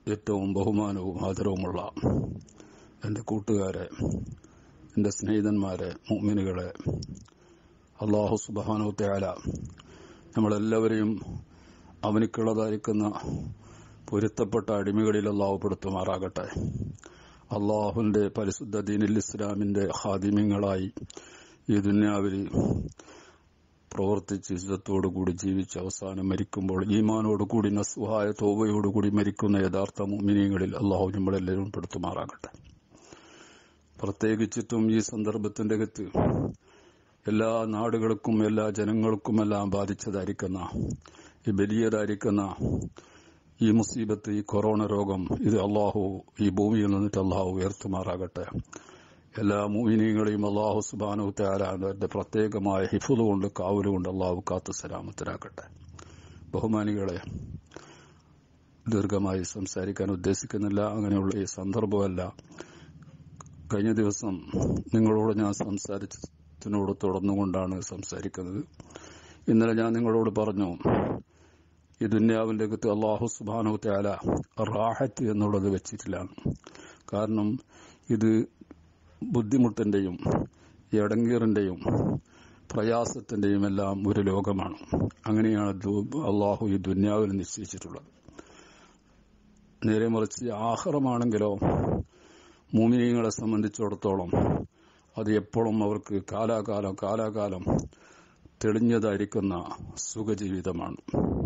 ഏറ്റവും ബഹുമാനവും ആദരവുമുള്ള എൻ്റെ കൂട്ടുകാരെ എൻ്റെ സ്നേഹിതന്മാരെ മുഅ്മിനുകളെ അള്ളാഹു സുബാനു തയാല നമ്മളെല്ലാവരെയും അവനിക്കുള്ളതായിരിക്കുന്ന പൊരുത്തപ്പെട്ട അടിമകളിൽ അള്ളാഹു പെടുത്തുമാറാകട്ടെ അള്ളാഹുവിന്റെ പരിശുദ്ധ ദീനിൽ ഇസ്ലാമിന്റെ ഹാദിമ്യങ്ങളായി ഈ ദുന്യാവിൽ പ്രവർത്തിച്ച് ഇജ്ജത്തോടുകൂടി ജീവിച്ച് അവസാനം മരിക്കുമ്പോൾ ഈമാനോടുകൂടി നസ്വഹായ തോവയോടുകൂടി മരിക്കുന്ന യഥാർത്ഥ മുമിനിയങ്ങളിൽ അള്ളാഹു നമ്മളെല്ലാവരും പെടുത്തുമാറാകട്ടെ പ്രത്യേകിച്ചിട്ടും ഈ സന്ദർഭത്തിന്റെ അകത്ത് എല്ലാ നാടുകൾക്കും എല്ലാ ജനങ്ങൾക്കുമെല്ലാം ബാധിച്ചതായിരിക്കുന്ന ഈ വലിയതായിരിക്കുന്ന ഈ മുസീബത്ത് ഈ കൊറോണ രോഗം ഇത് അള്ളാഹു ഈ ഭൂമിയിൽ നിന്നിട്ട് അള്ളാഹു ഉയർത്തുമാറാകട്ടെ എല്ലാ മൂവിനീങ്ങളെയും അള്ളാഹു സുബാനു താരാന്റെ പ്രത്യേകമായ ഹിഫുദ് കൊണ്ട് കാവലുകൊണ്ട് അള്ളാഹു കാത്തു സലാമത്തിലാക്കട്ടെ ബഹുമാനികളെ ദീർഘമായി സംസാരിക്കാൻ ഉദ്ദേശിക്കുന്നില്ല അങ്ങനെയുള്ള ഈ സന്ദർഭമല്ല കഴിഞ്ഞ ദിവസം നിങ്ങളോട് ഞാൻ സംസാരിച്ചതിനോട് തുടർന്നുകൊണ്ടാണ് സംസാരിക്കുന്നത് ഇന്നലെ ഞാൻ നിങ്ങളോട് പറഞ്ഞു ഈ ദുന്യാവിന്റെ അകത്ത് അള്ളാഹു സുബാനു തയാല റാഹത്ത് എന്നുള്ളത് വെച്ചിട്ടില്ല കാരണം ഇത് ബുദ്ധിമുട്ടിന്റെയും എടങ്ങീറിന്റെയും പ്രയാസത്തിന്റെയും എല്ലാം ഒരു ലോകമാണ് അങ്ങനെയാണ് അള്ളാഹു ഈ ദുന്യാവിൽ നിശ്ചയിച്ചിട്ടുള്ളത് നേരെ മറിച്ച് ആഹ്റമാണെങ്കിലോ മൂമിനീങ്ങളെ സംബന്ധിച്ചിടത്തോളം അത് എപ്പോഴും അവർക്ക് കാലാകാലം കാലാകാലം തെളിഞ്ഞതായിരിക്കുന്ന സുഖജീവിതമാണ്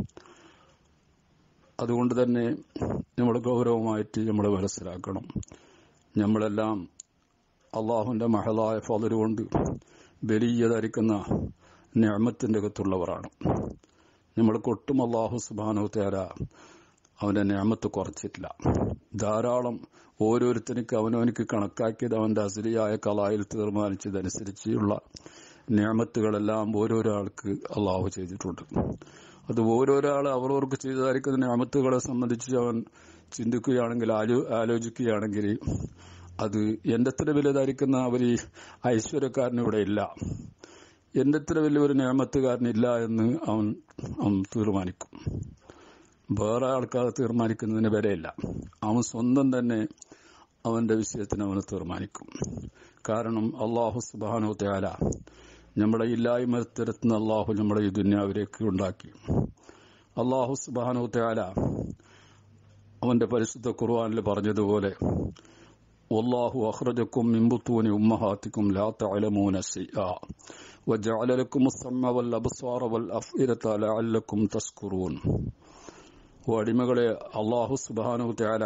അതുകൊണ്ട് തന്നെ നമ്മൾ ഗൗരവമായിട്ട് നമ്മൾ മനസ്സിലാക്കണം നമ്മളെല്ലാം അള്ളാഹുന്റെ മഹളായ ഫലര് കൊണ്ട് വലിയതായിരിക്കുന്ന ഞാമത്തിന്റെ അകത്തുള്ളവരാണ് നമ്മൾക്ക് ഒട്ടും അള്ളാഹു സുബാനോ തേര അവന്റെ ഞാമത്ത് കുറച്ചിട്ടില്ല ധാരാളം ഓരോരുത്തർക്ക് അവനവനിക്ക് കണക്കാക്കിയത് അവന്റെ അസിലിയായ കലായിൽ തീർമാനിച്ചതനുസരിച്ചുള്ള ഞാമത്തുകളെല്ലാം ഓരോരോ ആൾക്ക് അള്ളാഹു ചെയ്തിട്ടുണ്ട് അത് ഓരോരാൾ അവരവർക്ക് ചെയ്തതായിരിക്കുന്ന ഞാമത്തുകളെ സംബന്ധിച്ച് അവൻ ചിന്തിക്കുകയാണെങ്കിൽ ആലോചിക്കുകയാണെങ്കിൽ അത് എന്റെ അത്ര വലുതായിരിക്കുന്ന അവർ ഐശ്വര്യക്കാരൻ ഇവിടെ ഇല്ല എന്റെ അത്ര വലിയൊരു നിയമത്തുകാരനില്ല എന്ന് അവൻ അവൻ തീരുമാനിക്കും വേറെ ആൾക്കാർ തീർമാനിക്കുന്നതിന് വിലയില്ല അവൻ സ്വന്തം തന്നെ അവന്റെ വിഷയത്തിന് അവന് തീർമാനിക്കും കാരണം അള്ളാഹു സുബാനോ തയാല നമ്മുടെ ഇല്ലായ്മ തരത്തുന്ന അള്ളാഹു നമ്മുടെ ഈ ദുന്യാവിലേക്ക് ഉണ്ടാക്കി അള്ളാഹു സുബാനോ തയാല അവന്റെ പരിശുദ്ധ ഖുർആാനിൽ പറഞ്ഞതുപോലെ والله أخرجكم من بطون أمهاتكم لا تعلمون شيئا وجعل لكم السمع والأبصار والأفئدة لعلكم تشكرون അടിമകളെ അള്ളാഹു സുബാനു തയാല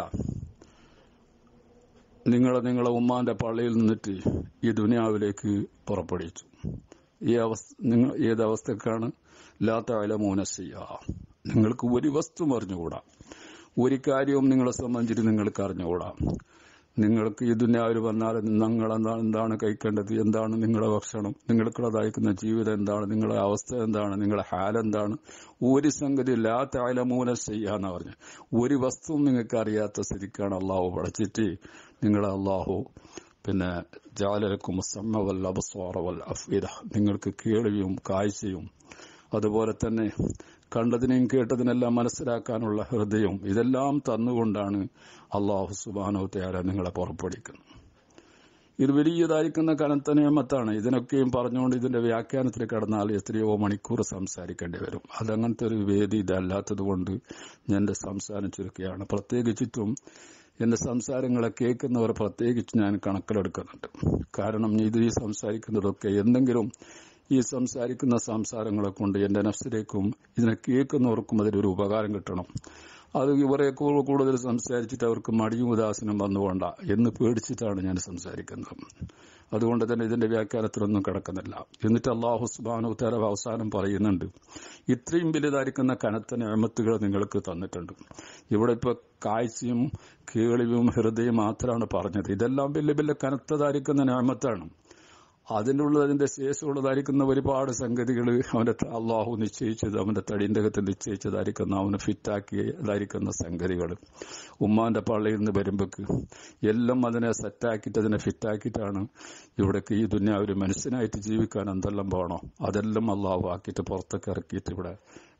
നിങ്ങളെ നിങ്ങളെ ഉമ്മാന്റെ പള്ളിയിൽ നിന്നിട്ട് ഈ ദുനിയാവിലേക്ക് പുറപ്പെടുവിച്ചു ഈ അവസ്ഥ നിങ്ങൾ ഏത് അവസ്ഥക്കാണ് ലാത്ത അലമൂനസിയ നിങ്ങൾക്ക് ഒരു വസ്തു അറിഞ്ഞുകൂടാ ഒരു കാര്യവും നിങ്ങളെ സംബന്ധിച്ചിട്ട് നിങ്ങൾക്ക് അറിഞ്ഞുകൂടാ നിങ്ങൾക്ക് ഈ ദുന്യാവിൽ വന്നാൽ നിങ്ങൾ എന്താണ് കഴിക്കേണ്ടത് എന്താണ് നിങ്ങളുടെ ഭക്ഷണം നിങ്ങൾക്കുള്ളതായിരിക്കുന്ന ജീവിതം എന്താണ് നിങ്ങളുടെ അവസ്ഥ എന്താണ് നിങ്ങളുടെ ഹാലെന്താണ് ഒരു സംഗതി ലാത്ത അലമൂന ചെയ്യാന്ന് പറഞ്ഞു ഒരു വസ്തുവും നിങ്ങൾക്ക് അറിയാത്ത സ്ഥിതിക്കാണ് അള്ളാഹു പഠിച്ചിട്ട് നിങ്ങളെ അള്ളാഹു പിന്നെ ജാലരക്കും സമ്മവൽ അബസ്വാറവൽ അഫീദ നിങ്ങൾക്ക് കേൾവിയും കാഴ്ചയും അതുപോലെ തന്നെ കണ്ടതിനെയും കേട്ടതിനെല്ലാം മനസ്സിലാക്കാനുള്ള ഹൃദയവും ഇതെല്ലാം തന്നുകൊണ്ടാണ് അള്ളാഹു സുബാനോ തയാര നിങ്ങളെ പുറപ്പെടുവിക്കുന്നത് ഇത് വലിയതായിരിക്കുന്ന കനത്ത നിയമത്താണ് ഇതിനൊക്കെയും പറഞ്ഞുകൊണ്ട് ഇതിന്റെ വ്യാഖ്യാനത്തിൽ കടന്നാൽ എത്രയോ മണിക്കൂർ സംസാരിക്കേണ്ടി വരും അതങ്ങനത്തെ ഒരു വേദി ഇതല്ലാത്തത് കൊണ്ട് ഞാൻ എന്റെ സംസാരം ചുരുക്കുകയാണ് പ്രത്യേകിച്ചിട്ടും എന്റെ സംസാരങ്ങളെ കേൾക്കുന്നവർ പ്രത്യേകിച്ച് ഞാൻ കണക്കിലെടുക്കുന്നുണ്ട് കാരണം ഇത് ഈ സംസാരിക്കുന്നതൊക്കെ എന്തെങ്കിലും ഈ സംസാരിക്കുന്ന സംസാരങ്ങളെ കൊണ്ട് എന്റെ നഫ്സിലേക്കും ഇതിനെ കേൾക്കുന്നവർക്കും അതിലൊരു ഉപകാരം കിട്ടണം അത് ഇവരെ കൂടുതൽ സംസാരിച്ചിട്ട് അവർക്ക് മടിയും ഉദാസനം വന്നുകൊണ്ട എന്ന് പേടിച്ചിട്ടാണ് ഞാൻ സംസാരിക്കുന്നത് അതുകൊണ്ട് തന്നെ ഇതിന്റെ വ്യാഖ്യാനത്തിലൊന്നും കിടക്കുന്നില്ല എന്നിട്ട് അള്ളാഹു സുബാനു തല അവസാനം പറയുന്നുണ്ട് ഇത്രയും വലുതായിരിക്കുന്ന കനത്ത നിയമത്തുകൾ നിങ്ങൾക്ക് തന്നിട്ടുണ്ട് ഇവിടെ ഇപ്പൊ കാഴ്ചയും കേളിവും ഹൃദയം മാത്രമാണ് പറഞ്ഞത് ഇതെല്ലാം വലിയ വലിയ കനത്തതായിരിക്കുന്ന നിയമത്താണ് അതിൻ്റെ ഉള്ളതിന്റെ ശേഷമുള്ളതായിരിക്കുന്ന ഒരുപാട് സംഗതികൾ അവന്റെ അള്ളാഹു നിശ്ചയിച്ചത് അവന്റെ തടിന്റെ അകത്ത് നിശ്ചയിച്ചതായിരിക്കുന്ന അവന് ഫിറ്റാക്കിയതായിരിക്കുന്ന സംഗതികൾ ഉമ്മാന്റെ പള്ളിയിൽ നിന്ന് വരുമ്പോക്ക് എല്ലാം അതിനെ സെറ്റാക്കിയിട്ട് അതിനെ ഫിറ്റാക്കിയിട്ടാണ് ഇവിടേക്ക് ഈ ദുന്യ ഒരു മനുഷ്യനായിട്ട് ജീവിക്കാൻ എന്തെല്ലാം വേണോ അതെല്ലാം അള്ളാഹു ആക്കിയിട്ട് പുറത്തേക്ക് ഇറക്കിയിട്ട് ഇവിടെ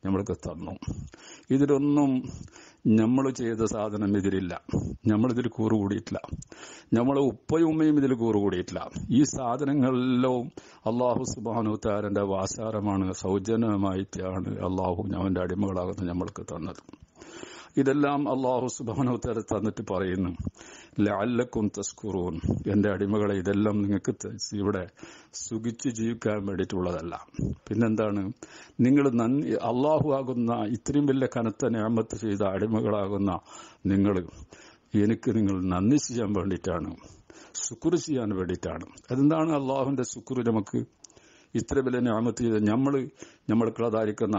നമ്മൾക്ക് തന്നു ഇതിലൊന്നും നമ്മൾ ചെയ്ത സാധനം ഇതിലില്ല നമ്മളിതിൽ കൂറുകൂടിയിട്ടില്ല നമ്മളെ ഉപ്പയും ഉമ്മയും ഇതിൽ കൂറുകൂടിയിട്ടില്ല ഈ സാധനങ്ങളെല്ലാം അള്ളാഹു സുബാനുത്താരന്റെ വാസാരമാണ് സൗജന്യമായിട്ടാണ് അള്ളാഹു അവന്റെ അടിമകളാകുന്ന നമ്മൾക്ക് തന്നത് ഇതെല്ലാം അള്ളാഹു സുബാനുത്താര തന്നിട്ട് പറയുന്നു ലഅല്ലക്കും തസ്കുറൂൻ എന്റെ അടിമകളെ ഇതെല്ലാം നിങ്ങൾക്ക് ത- ഇവിടെ സുഖിച്ച് ജീവിക്കാൻ വേണ്ടിയിട്ടുള്ളതല്ല പിന്നെന്താണ് നിങ്ങൾ നന്ദി അള്ളാഹു ആകുന്ന ഇത്രയും വലിയ കനത്ത ഞാമത്ത് ചെയ്ത അടിമകളാകുന്ന നിങ്ങൾ എനിക്ക് നിങ്ങൾ നന്ദി ചെയ്യാൻ വേണ്ടിയിട്ടാണ് ശുക്ർ ചെയ്യാൻ വേണ്ടിയിട്ടാണ് അതെന്താണ് അള്ളാഹുവിന്റെ ശുക്ർ നമുക്ക് ഇത്ര വലിയ ഞാമത്ത് ചെയ്ത നമ്മൾ നമ്മൾക്കുള്ളതായിരിക്കുന്ന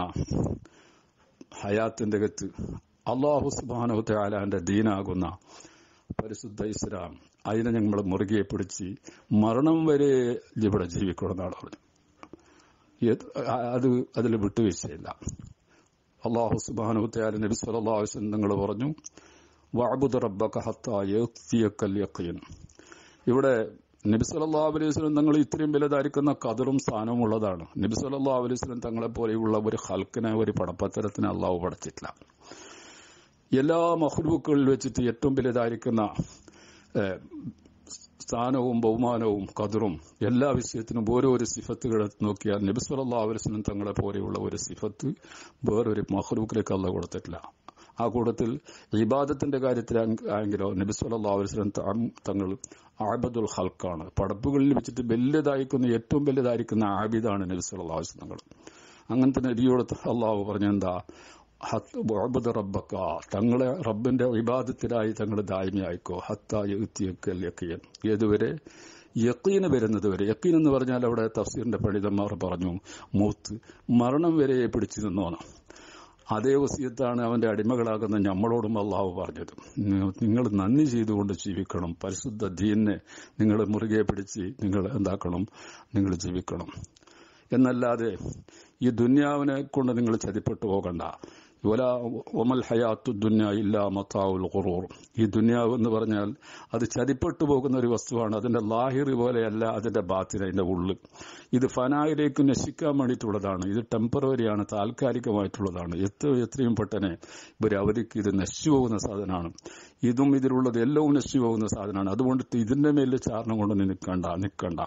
ഹയാത്തിന്റെ അകത്ത് അള്ളാഹു സുബാനു താലാന്റെ ദീനാകുന്ന പരിശുദ്ധ ഇസ്ലാം അതിനെ ഞങ്ങൾ മുറുകെ പിടിച്ച് മരണം വരെ ഇവിടെ ജീവിക്കണമെന്നാണ് പറഞ്ഞത് ഏത് അത് അതിൽ വിട്ടുവീഴ്ചയില്ല അള്ളാഹു സുബാനു താല നബി സല്ലല്ലാഹു അലൈഹി വസല്ലം നിങ്ങൾ പറഞ്ഞു വഅബുദ് റബ്ബക ഹത്താ യഅതിയക്കൽ യഖീൻ ഇവിടെ നബി സല്ലല്ലാഹു അലൈഹി വസല്ലം തങ്ങൾ ഇത്രയും വലുതായിരിക്കുന്ന കതറും സ്ഥാനവും ഉള്ളതാണ് നബി സല്ലല്ലാഹു അലൈഹി വസല്ലം തങ്ങളെ പോലെയുള്ള ഒരു ഹൽക്കിനെ ഒരു പടപ്പത്തരത്തിന് അള്ളാഹു പഠിച്ചിട്ടില്ല എല്ലാ മഹ്ലൂക്കുകളിൽ വെച്ചിട്ട് ഏറ്റവും വലുതായിരിക്കുന്ന ഏഹ്, സ്ഥാനവും ബഹുമാനവും കതിറും എല്ലാ വിഷയത്തിനും ഓരോരോ സിഫത്തുകൾ നോക്കിയാൽ നബി സല്ലല്ലാഹു അലൈഹി വസല്ലം തങ്ങളെ പോലെയുള്ള ഒരു സിഫത്ത് വേറൊരു മഹ്ലൂക്കിലേക്ക് അല്ല കൊടുത്തിട്ടില്ല ആ കൂട്ടത്തിൽ ഇബാദത്തിന്റെ കാര്യത്തിൽ ആണെങ്കിലോ നബി സല്ലല്ലാഹു അലൈഹി വസല്ലം ത- തങ്ങൾ ആബദുൽ ഹൽക്കാണ് പടപ്പുകളിൽ വെച്ചിട്ട് വലുതായിരിക്കുന്ന ഏറ്റവും വലുതായിരിക്കുന്ന ആബിദാണ് നബി സല്ലല്ലാഹു അലൈഹി വസല്ലം തങ്ങൾ അങ്ങനത്തെ നബിയോട് അള്ളാഹു പറഞ്ഞെന്താ ഹത്ത് വഅബ്ദ് റബ്ബക്ക തങ്ങളെ റബ്ബിന്റെ വിവാദത്തിലായി തങ്ങൾ ദായ്മയായിക്കോ ഹത്തായത്തിയക്കൽ യക്കീൻ ഏതുവരെ യക്കീന് വരുന്നത് വരെ യക്കീൻ എന്ന് പറഞ്ഞാൽ അവിടെ തഫ്സീറിന്റെ പണ്ഡിതന്മാർ പറഞ്ഞു മൂത്ത് മരണം വരെ പിടിച്ചു നിന്നോണം അതേ വസീയത്താണ് അവന്റെ അടിമകളാകുന്ന നമ്മളോടും അള്ളാഹു പറഞ്ഞത് നിങ്ങൾ നന്ദി ചെയ്തുകൊണ്ട് ജീവിക്കണം പരിശുദ്ധ ദീനെ നിങ്ങൾ മുറുകെ പിടിച്ച് നിങ്ങൾ എന്താക്കണം നിങ്ങൾ ജീവിക്കണം എന്നല്ലാതെ ഈ ദുന്യാവിനെ കൊണ്ട് നിങ്ങൾ ചതിപ്പെട്ടു പോകണ്ട വല ഒമൽ ഹയാത്തു ദുന്യ ഇല്ല മത്താവുൽ ഖുറൂർ ഈ ദുന്യാവ് എന്ന് പറഞ്ഞാൽ അത് ചതിപ്പെട്ടു പോകുന്ന ഒരു വസ്തുവാണ് അതിന്റെ ലാഹിർ പോലെയല്ല അതിന്റെ ബാത്തിന് അതിന്റെ ഉള്ള് ഇത് ഫനായിലേക്ക് നശിക്കാൻ വേണ്ടിയിട്ടുള്ളതാണ് ഇത് ടെമ്പററിയാണ് താൽക്കാലികമായിട്ടുള്ളതാണ് എത്ര എത്രയും പെട്ടെന്ന് ഒരു അവധിക്ക് ഇത് നശിച്ചു പോകുന്ന സാധനമാണ് ഇതും ഇതിലുള്ളത് എല്ലാം നശിച്ചു പോകുന്ന സാധനമാണ് അതുകൊണ്ട് ഇതിന്റെ മേലിൽ ചാരണം കൊണ്ട് നിൽക്കണ്ട നിൽക്കണ്ട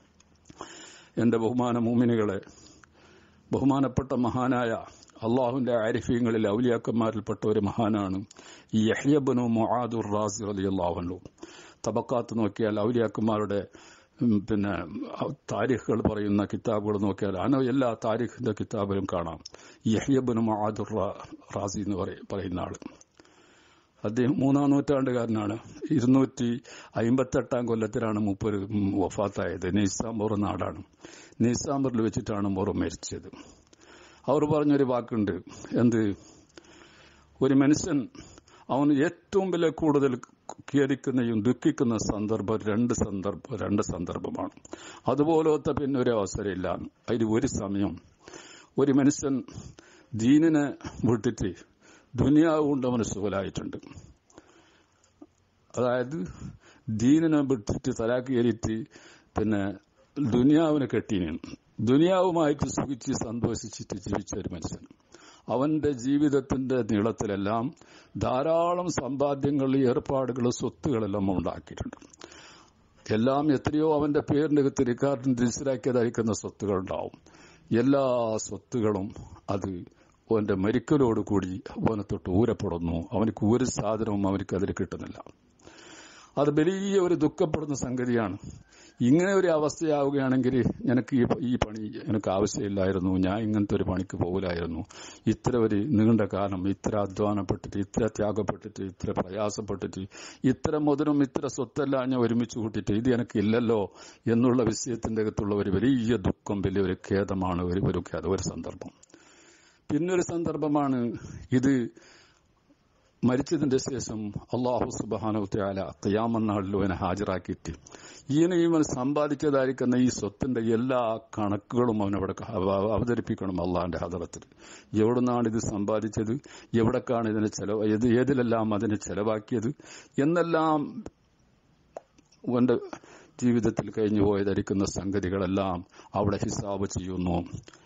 എന്റെ ബഹുമാന മൂമിനുകളെ ബഹുമാനപ്പെട്ട മഹാനായ അള്ളാഹുവിന്റെ ആരിഫ്യങ്ങളിൽ ഔലിയാക്കന്മാരിൽപ്പെട്ട ഒരു മഹാനാണ് ഈ യഹ്യബനു മൊഹാദുർ റാസി അലി അള്ളാഹുനു തബക്കാത്ത് നോക്കിയാൽ ഔലിയാക്കന്മാരുടെ ഉം, പിന്നെ താരിഖുകൾ പറയുന്ന കിതാബുകൾ നോക്കിയാൽ അന എല്ലാ താരിഖിന്റെ കിതാബിലും കാണാം യഹ്യബനു മൊഹാദുർ റാസി എന്ന് പറയ- പറയുന്ന ആള് അദ്ദേഹം മൂന്നാം നൂറ്റാണ്ടുകാരനാണ് ഇരുന്നൂറ്റി അമ്പത്തെട്ടാം കൊല്ലത്തിലാണ് മൂപ്പര് വഫാത്തായത് നിസാംബൂർ നാടാണ് നിസാംബൂറിൽ വെച്ചിട്ടാണ് മോർ മരിച്ചത് അവർ പറഞ്ഞൊരു വാക്കുണ്ട് എന്ത് ഒരു മനുഷ്യൻ അവന് ഏറ്റവും വില കൂടുതൽ ഖേദിക്കുന്നതും ദുഃഖിക്കുന്ന സന്ദർഭം രണ്ട് സന്ദർഭം രണ്ട് സന്ദർഭമാണ് അതുപോലത്തെ പിന്നെ ഒരു അവസരമില്ല അതിൽ ഒരു സമയം ഒരു മനുഷ്യൻ ദീനിനെ വിട്ടിട്ട് ദുനിയാവ് കൊണ്ട് അവന് സുഖലായിട്ടുണ്ട് അതായത് ദീനിനെ വിട്ടിട്ട് തലാക്ക് കയറിയിട്ട് പിന്നെ ദുനിയാവിനെ കെട്ടിനും ദുനിയാവുമായിട്ട് സുഖിച്ച് സന്തോഷിച്ചിട്ട് ജീവിച്ച ഒരു മനുഷ്യൻ അവന്റെ ജീവിതത്തിന്റെ നീളത്തിലെല്ലാം ധാരാളം സമ്പാദ്യങ്ങൾ ഏർപ്പാടുകൾ സ്വത്തുകളെല്ലാം ഉണ്ടാക്കിയിട്ടുണ്ട് എല്ലാം എത്രയോ അവന്റെ പേരിന്റെ അകത്ത് റിക്കാർഡിന് രജിസ്റ്ററാക്കിയതായിരിക്കുന്ന സ്വത്തുകൾ ഉണ്ടാവും എല്ലാ സ്വത്തുകളും അത് അവന്റെ മരിക്കലോടുകൂടി അവനെ തൊട്ട് ഊരപ്പെടുന്നു അവനക്ക് ഒരു സാധനവും അവനക്ക് അതിൽ കിട്ടുന്നില്ല അത് വലിയ ഒരു ദുഃഖപ്പെടുന്ന സംഗതിയാണ് ഇങ്ങനെ ഒരു അവസ്ഥയാവുകയാണെങ്കിൽ എനിക്ക് ഈ ഈ പണി എനിക്ക് ആവശ്യമില്ലായിരുന്നു ഞാൻ ഇങ്ങനത്തെ ഒരു പണിക്ക് പോകില്ലായിരുന്നു ഇത്ര ഒരു നീണ്ട കാലം ഇത്ര അധ്വാനപ്പെട്ടിട്ട് ഇത്ര ത്യാഗപ്പെട്ടിട്ട് ഇത്ര പ്രയാസപ്പെട്ടിട്ട് ഇത്ര മുതലും ഇത്ര സ്വത്തെല്ലാം ഞാൻ ഒരുമിച്ച് കൂട്ടിയിട്ട് ഇത് എനിക്ക് ഇല്ലല്ലോ എന്നുള്ള വിഷയത്തിന്റെ അകത്തുള്ള ഒരു വലിയ ദുഃഖം വലിയൊരു ഖേദമാണ് ഒരു ഒരു ഖേദം ഒരു സന്ദർഭം പിന്നൊരു സന്ദർഭമാണ് ഇത് മരിച്ചതിന്റെ ശേഷം അള്ളാഹു സുബാനുത്യാല കയാമനാളിൽ അവനെ ഹാജരാക്കിയിട്ട് ഈയനെ ഇവൻ സമ്പാദിച്ചതായിരിക്കുന്ന ഈ സ്വത്തിന്റെ എല്ലാ കണക്കുകളും അവനവിടെ അവ- അവതരിപ്പിക്കണം അള്ളാഹിന്റെ ഹദറത്തിൽ എവിടുന്നാണ് ഇത് സമ്പാദിച്ചത് എവിടേക്കാണ് ഇതിന് ചെലവ് ഏത് ഏതിലെല്ലാം അതിന് ചെലവാക്കിയത് എന്നെല്ലാം അവന്റെ ജീവിതത്തിൽ കഴിഞ്ഞു പോയതായിരിക്കുന്ന സംഗതികളെല്ലാം അവിടെ ഹിസാബ് ചെയ്യുന്നു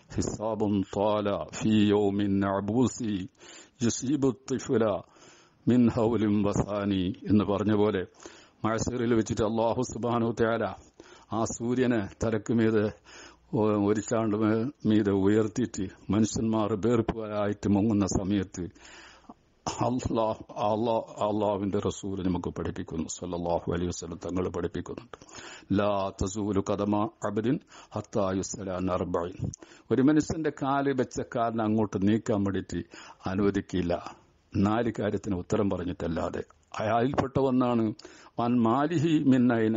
ഹിസാബും താല ഫീ യൗമിൻ അബൂസി യുസീബു തിഫുല മിൻ ഹൗലിം വസാനി എന്ന് പറഞ്ഞ പോലെ മഴസീറിൽ വെച്ചിട്ട് അള്ളാഹു സുബാനു തയാല ആ സൂര്യനെ തലക്കുമീത് ഒരു ചാണ്ട് മീതെ ഉയർത്തിയിട്ട് മനുഷ്യന്മാർ വേർപ്പുകാരായിട്ട് മുങ്ങുന്ന സമയത്ത് അള്ളാഹ് അള്ളാഹ് അള്ളാഹുവിന്റെ റസൂൽ നമുക്ക് പഠിപ്പിക്കുന്നു സല്ലല്ലാഹു അലൈഹി വസല്ലം തങ്ങൾ പഠിപ്പിക്കുന്നുണ്ട് ലാ തസൂലു കദമ അബദിൻ ഹത്തായുസലാൻ അർബൈൻ ഒരു മനുഷ്യന്റെ കാല് വെച്ച കാലിനെ അങ്ങോട്ട് നീക്കാൻ വേണ്ടിയിട്ട് അനുവദിക്കില്ല നാല് കാര്യത്തിന് ഉത്തരം പറഞ്ഞിട്ടല്ലാതെ അയാളിൽപ്പെട്ട ഒന്നാണ് വൻ മാലിഹി മിന്നൈൻ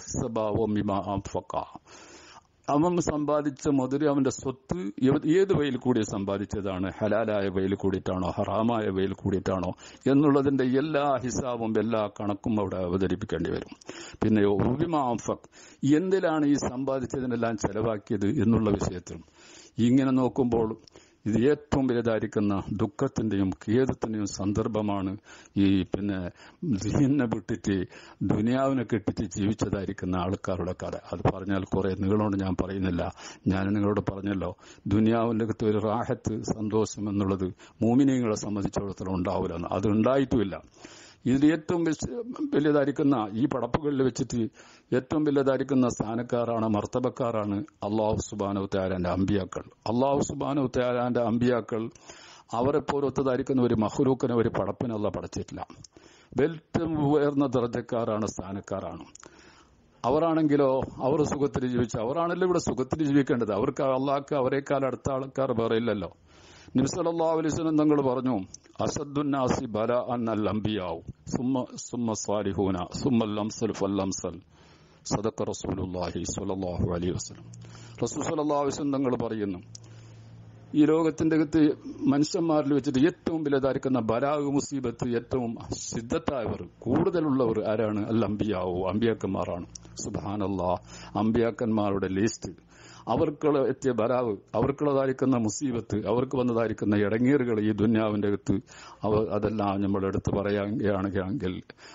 അവൻ സമ്പാദിച്ച മുതല് അവന്റെ സ്വത്ത് ഏത് വയിൽ കൂടി സമ്പാദിച്ചതാണ് ഹലാലായ വയിൽ കൂടിയിട്ടാണോ ഹറാമായ വയിൽ കൂടിയിട്ടാണോ എന്നുള്ളതിന്റെ എല്ലാ ഹിസാബും എല്ലാ കണക്കും അവിടെ അവതരിപ്പിക്കേണ്ടി വരും പിന്നെ ഒബിമാഫക് എന്തിലാണ് ഈ സമ്പാദിച്ചതിനെല്ലാം ചെലവാക്കിയത് എന്നുള്ള വിഷയത്തിലും ഇങ്ങനെ നോക്കുമ്പോൾ ഇത് ഏറ്റവും വലുതായിരിക്കുന്ന ദുഃഖത്തിന്റെയും ഖേദത്തിന്റെയും സന്ദർഭമാണ് ഈ പിന്നെ ദീനെ വിട്ടിട്ട് ദുനിയാവിനെ കെട്ടിച്ച് ജീവിച്ചതായിരിക്കുന്ന ആൾക്കാരുടെ കഥ അത് പറഞ്ഞാൽ കുറെ നീളമുണ്ട് ഞാൻ പറയുന്നില്ല ഞാൻ നിങ്ങളോട് പറഞ്ഞല്ലോ ദുനിയാവിന്റെ അകത്ത് ഒരു റാഹത്ത് സന്തോഷം എന്നുള്ളത് മൂമിനിയങ്ങളെ സംബന്ധിച്ചിടത്തോളം ഉണ്ടാവില്ല അത് ഉണ്ടായിട്ടുമില്ല ഇതിൽ ഏറ്റവും വലിയതായിരിക്കുന്ന ഈ പടപ്പുകളിൽ വെച്ചിട്ട് ഏറ്റവും വലിയതായിരിക്കുന്ന സ്ഥാനക്കാരാണ് മർത്തബക്കാരാണ് അള്ളാഹു സുബാനു തയാലാന്റെ അമ്പിയാക്കൾ അള്ളാഹു സുബാനു തയാലാന്റെ അമ്പിയാക്കൾ അവരെ പോലത്തതായിരിക്കുന്ന ഒരു മഹ്റൂക്കിനെ ഒരു പടപ്പിനല്ല പടച്ചിട്ടില്ല ഏറ്റവും ഉയർന്ന ദർജക്കാരാണ് സ്ഥാനക്കാരാണ് അവരാണെങ്കിലോ അവർ സുഖത്തിൽ ജീവിച്ചു അവരാണല്ലോ ഇവിടെ സുഖത്തിൽ ജീവിക്കേണ്ടത് അവർക്ക് അള്ളാഹ്ക്ക് അവരെക്കാൾ അടുത്ത ആൾക്കാർ വേറെ ഇല്ലല്ലോ നിമിസലല്ലാ അലൈസ്ലം തങ്ങൾ പറഞ്ഞു അസദ്ദുന്നാസി ബല അന്നൽ അംബിയാവും സുമ്മ സുമ്മ സാലിഹൂന സുമ്മൽ അംസൽ ഫല്ലംസൽ സദക്ക റസൂലുല്ലാഹി സ്വല്ലല്ലാഹു അലൈഹി വസല്ലം റസൂൽ സല്ലല്ലാഹു അലൈഹി വസല്ലം തങ്ങൾ പറയുന്നു ഈ ലോകത്തിന്റെ അകത്ത് മനുഷ്യന്മാരിൽ വെച്ചിട്ട് ഏറ്റവും വലുതായിരിക്കുന്ന ബലാഗ് മുസീബത്ത് ഏറ്റവും സിദ്ധത്തായവർ കൂടുതലുള്ളവർ ആരാണ് അല്ല അമ്പിയാവോ അമ്പിയാക്കന്മാരാണ് സുബാനല്ലാ അമ്പിയാക്കന്മാരുടെ ലിസ്റ്റ് അവർക്ക് എത്തിയ ബലാവ് അവർക്കുള്ളതായിരിക്കുന്ന മുസീബത്ത് അവർക്ക് വന്നതായിരിക്കുന്ന ഇടങ്ങീറുകൾ ഈ ദുന്യാവിന്റെ അകത്ത് അതെല്ലാം നമ്മൾ എടുത്ത് പറയുകയാണെങ്കിൽ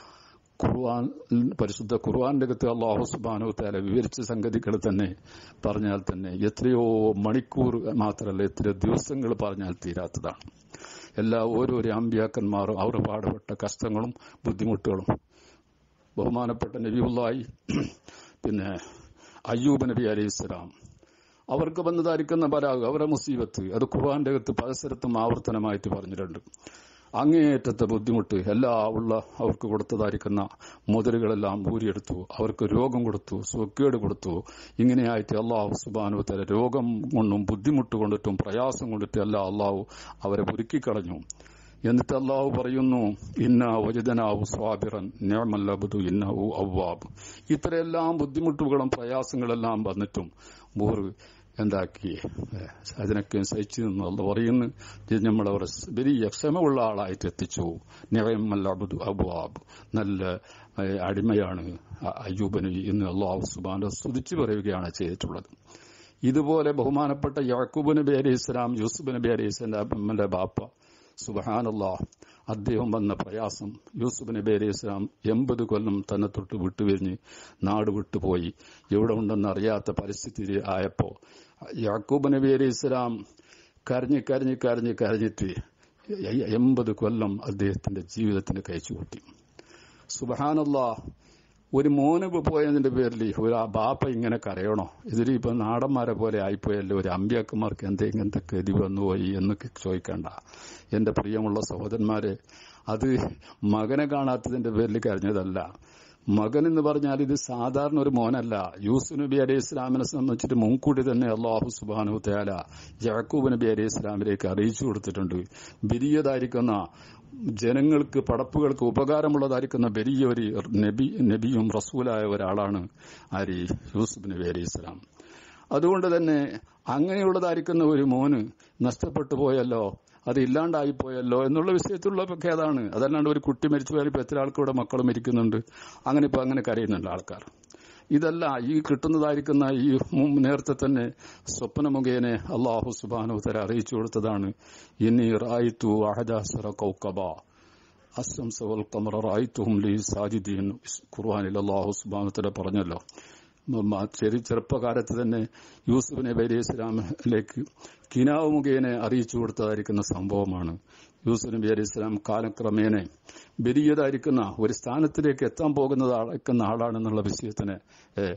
ഖുർആൻ പരിശുദ്ധ ഖുർആന്റെ അകത്ത് അള്ളാഹു സുബാനു താല വിവരിച്ച സംഗതികൾ തന്നെ പറഞ്ഞാൽ തന്നെ എത്രയോ മണിക്കൂർ മാത്രമല്ല എത്രയോ ദിവസങ്ങൾ പറഞ്ഞാൽ തീരാത്തതാണ് എല്ലാ ഓരോരോ അമ്പിയാക്കന്മാരും അവർ പാടുപെട്ട കഷ്ടങ്ങളും ബുദ്ധിമുട്ടുകളും ബഹുമാനപ്പെട്ട നബിയുള്ളായി പിന്നെ അയ്യൂബ് നബി അലൈഹി സ്വലാം അവർക്ക് വന്നതായിരിക്കുന്ന പരാഗ് അവരുടെ മുസീബത്ത് അത് ഖുർആന്റെ അകത്ത് പലസ്ഥലത്തും ആവർത്തനമായിട്ട് പറഞ്ഞിട്ടുണ്ട് അങ്ങേയറ്റത്തെ ബുദ്ധിമുട്ട് എല്ലാ ഉള്ള അവർക്ക് കൊടുത്തതായിരിക്കുന്ന മുതലുകളെല്ലാം ഊരിയെടുത്തു അവർക്ക് രോഗം കൊടുത്തു സുഖക്കേട് കൊടുത്തു ഇങ്ങനെയായിട്ട് അള്ളാഹു സുബാനു തല രോഗം കൊണ്ടും ബുദ്ധിമുട്ട് കൊണ്ടിട്ടും പ്രയാസം കൊണ്ടിട്ടും എല്ലാം അള്ളാഹു അവരെ ഒരുക്കിക്കളഞ്ഞു എന്നിട്ട് അള്ളാഹു പറയുന്നു ഇന്ന വജുദനാവു സ്വാബിറൻ നേമല്ലബുദു ഇന്നഹു അവ്വാബ് ഇത്രയെല്ലാം ബുദ്ധിമുട്ടുകളും പ്രയാസങ്ങളെല്ലാം വന്നിട്ടും മൂർ എന്താക്കി അതിനൊക്കെ സഹിച്ചു നിന്ന് അല്ല പറയുന്നു നമ്മളവരെ വലിയ ക്ഷമയുള്ള ആളായിട്ട് എത്തിച്ചു നിറയമ്മല്ലബുദു അബുവാബ് നല്ല അടിമയാണ് അയ്യൂബന് ഇന്ന് അള്ളാഹു സുബാന്റെ സ്തുതിച്ചു പറയുകയാണ് ചെയ്തിട്ടുള്ളത് ഇതുപോലെ ബഹുമാനപ്പെട്ട യാക്കൂബ് നബി അലൈഹി ഇസ്ലാം യൂസുഫ് നബി അലൈഹി ഇസ്ലാമിന്റെ ബാപ്പ സുബഹാനല്ലാ അദ്ദേഹം വന്ന പ്രയാസം യൂസുഫ് നബി അലൈഹി ഇസ്ലാം എൺപത് കൊല്ലം തന്നെ തൊട്ട് വിട്ടുപിരിഞ്ഞ് നാട് വിട്ടുപോയി എവിടെ ഉണ്ടെന്ന് അറിയാത്ത പരിസ്ഥിതി ആയപ്പോ യാക്കൂബ് നബി അലൈഹി ഇസ്ലാം കരഞ്ഞ് കരഞ്ഞ് കരഞ്ഞ് കരഞ്ഞിട്ട് എൺപത് കൊല്ലം അദ്ദേഹത്തിന്റെ ജീവിതത്തിന് കഴിച്ചുകൂട്ടി സുബഹാനല്ലാ ഒരു മോന് പോയതിന്റെ പേരിൽ ഒരു ബാപ്പ ഇങ്ങനെ കരയണോ ഇതിൽ ഇപ്പൊ നാടന്മാരെ പോലെ ആയിപ്പോയല്ലോ ഒരു അമ്പ്യാക്കന്മാർക്ക് എന്തെ ഇങ്ങനത്തെ ഗതി വന്നുപോയി എന്ന് ചോദിക്കണ്ട എന്റെ പ്രിയമുള്ള സഹോദരന്മാരെ അത് മകനെ കാണാത്തതിന്റെ പേരിൽ കരഞ്ഞതല്ല മകൻ എന്ന് പറഞ്ഞാൽ ഇത് സാധാരണ ഒരു മോനല്ല യൂസുഫ് നബി അലൈഹി ഇസ്ലാമിനെ സംബന്ധിച്ചിട്ട് മുൻകൂട്ടി തന്നെ അള്ളാഹു സുബാനു തയാല യാക്കൂബ് നബി അലൈഹി ഇസ്ലാമിലേക്ക് അറിയിച്ചു കൊടുത്തിട്ടുണ്ട് ബിരിയതായിരിക്കുന്ന ജനങ്ങൾക്ക് പടപ്പുകൾക്ക് ഉപകാരമുള്ളതായിരിക്കുന്ന വലിയ ഒരു നബി നബിയും റസൂലായ ഒരാളാണ് ആരി യൂസുഫ് നബി അലൈഹി ഇസ്ലാം അതുകൊണ്ട് തന്നെ അങ്ങനെയുള്ളതായിരിക്കുന്ന ഒരു മോന് നഷ്ടപ്പെട്ടു പോയല്ലോ അത് ഇല്ലാണ്ടായിപ്പോയല്ലോ എന്നുള്ള വിഷയത്തിലുള്ള ഖേദാണ് അതല്ലാണ്ട് ഒരു കുട്ടി മരിച്ചു പോയാൽ ഇപ്പൊ എത്ര ആൾക്കൂടെ മക്കൾ മരിക്കുന്നുണ്ട് അങ്ങനെ ഇപ്പൊ അങ്ങനെ കരയുന്നുണ്ട് ആൾക്കാർ ഇതല്ല ഈ കിട്ടുന്നതായിരിക്കുന്ന ഈ നേരത്തെ തന്നെ സ്വപ്ന മുഖേനെ അള്ളാഹു സുബാനു തര അറിയിച്ചു കൊടുത്തതാണ് ഇനി റായിത്തു അഹദാസറ കൗക്കബ അസ്സംസവൽ കമറ റായിത്തുഹും ലീ സാജിദീൻ ഖുർആാനിൽ അള്ളാഹു സുബാനു തല പറഞ്ഞല്ലോ മ- ചെറിയ ചെറുപ്പകാലത്ത് തന്നെ യൂസുഫ് നബി അലൈഹി ഇസ്ലാമിലേക്ക് കിനാവ് മുഖേന അറിയിച്ചു കൊടുത്തതായിരിക്കുന്ന സംഭവമാണ് യൂസുഫ് നബി അലൈഹി ഇസ്ലാം കാലക്രമേണ വലിയതായിരിക്കുന്ന ഒരു സ്ഥാനത്തിലേക്ക് എത്താൻ പോകുന്നത് ആളെക്കുന്ന ആളാണെന്നുള്ള വിഷയത്തിന് ഏഹ്,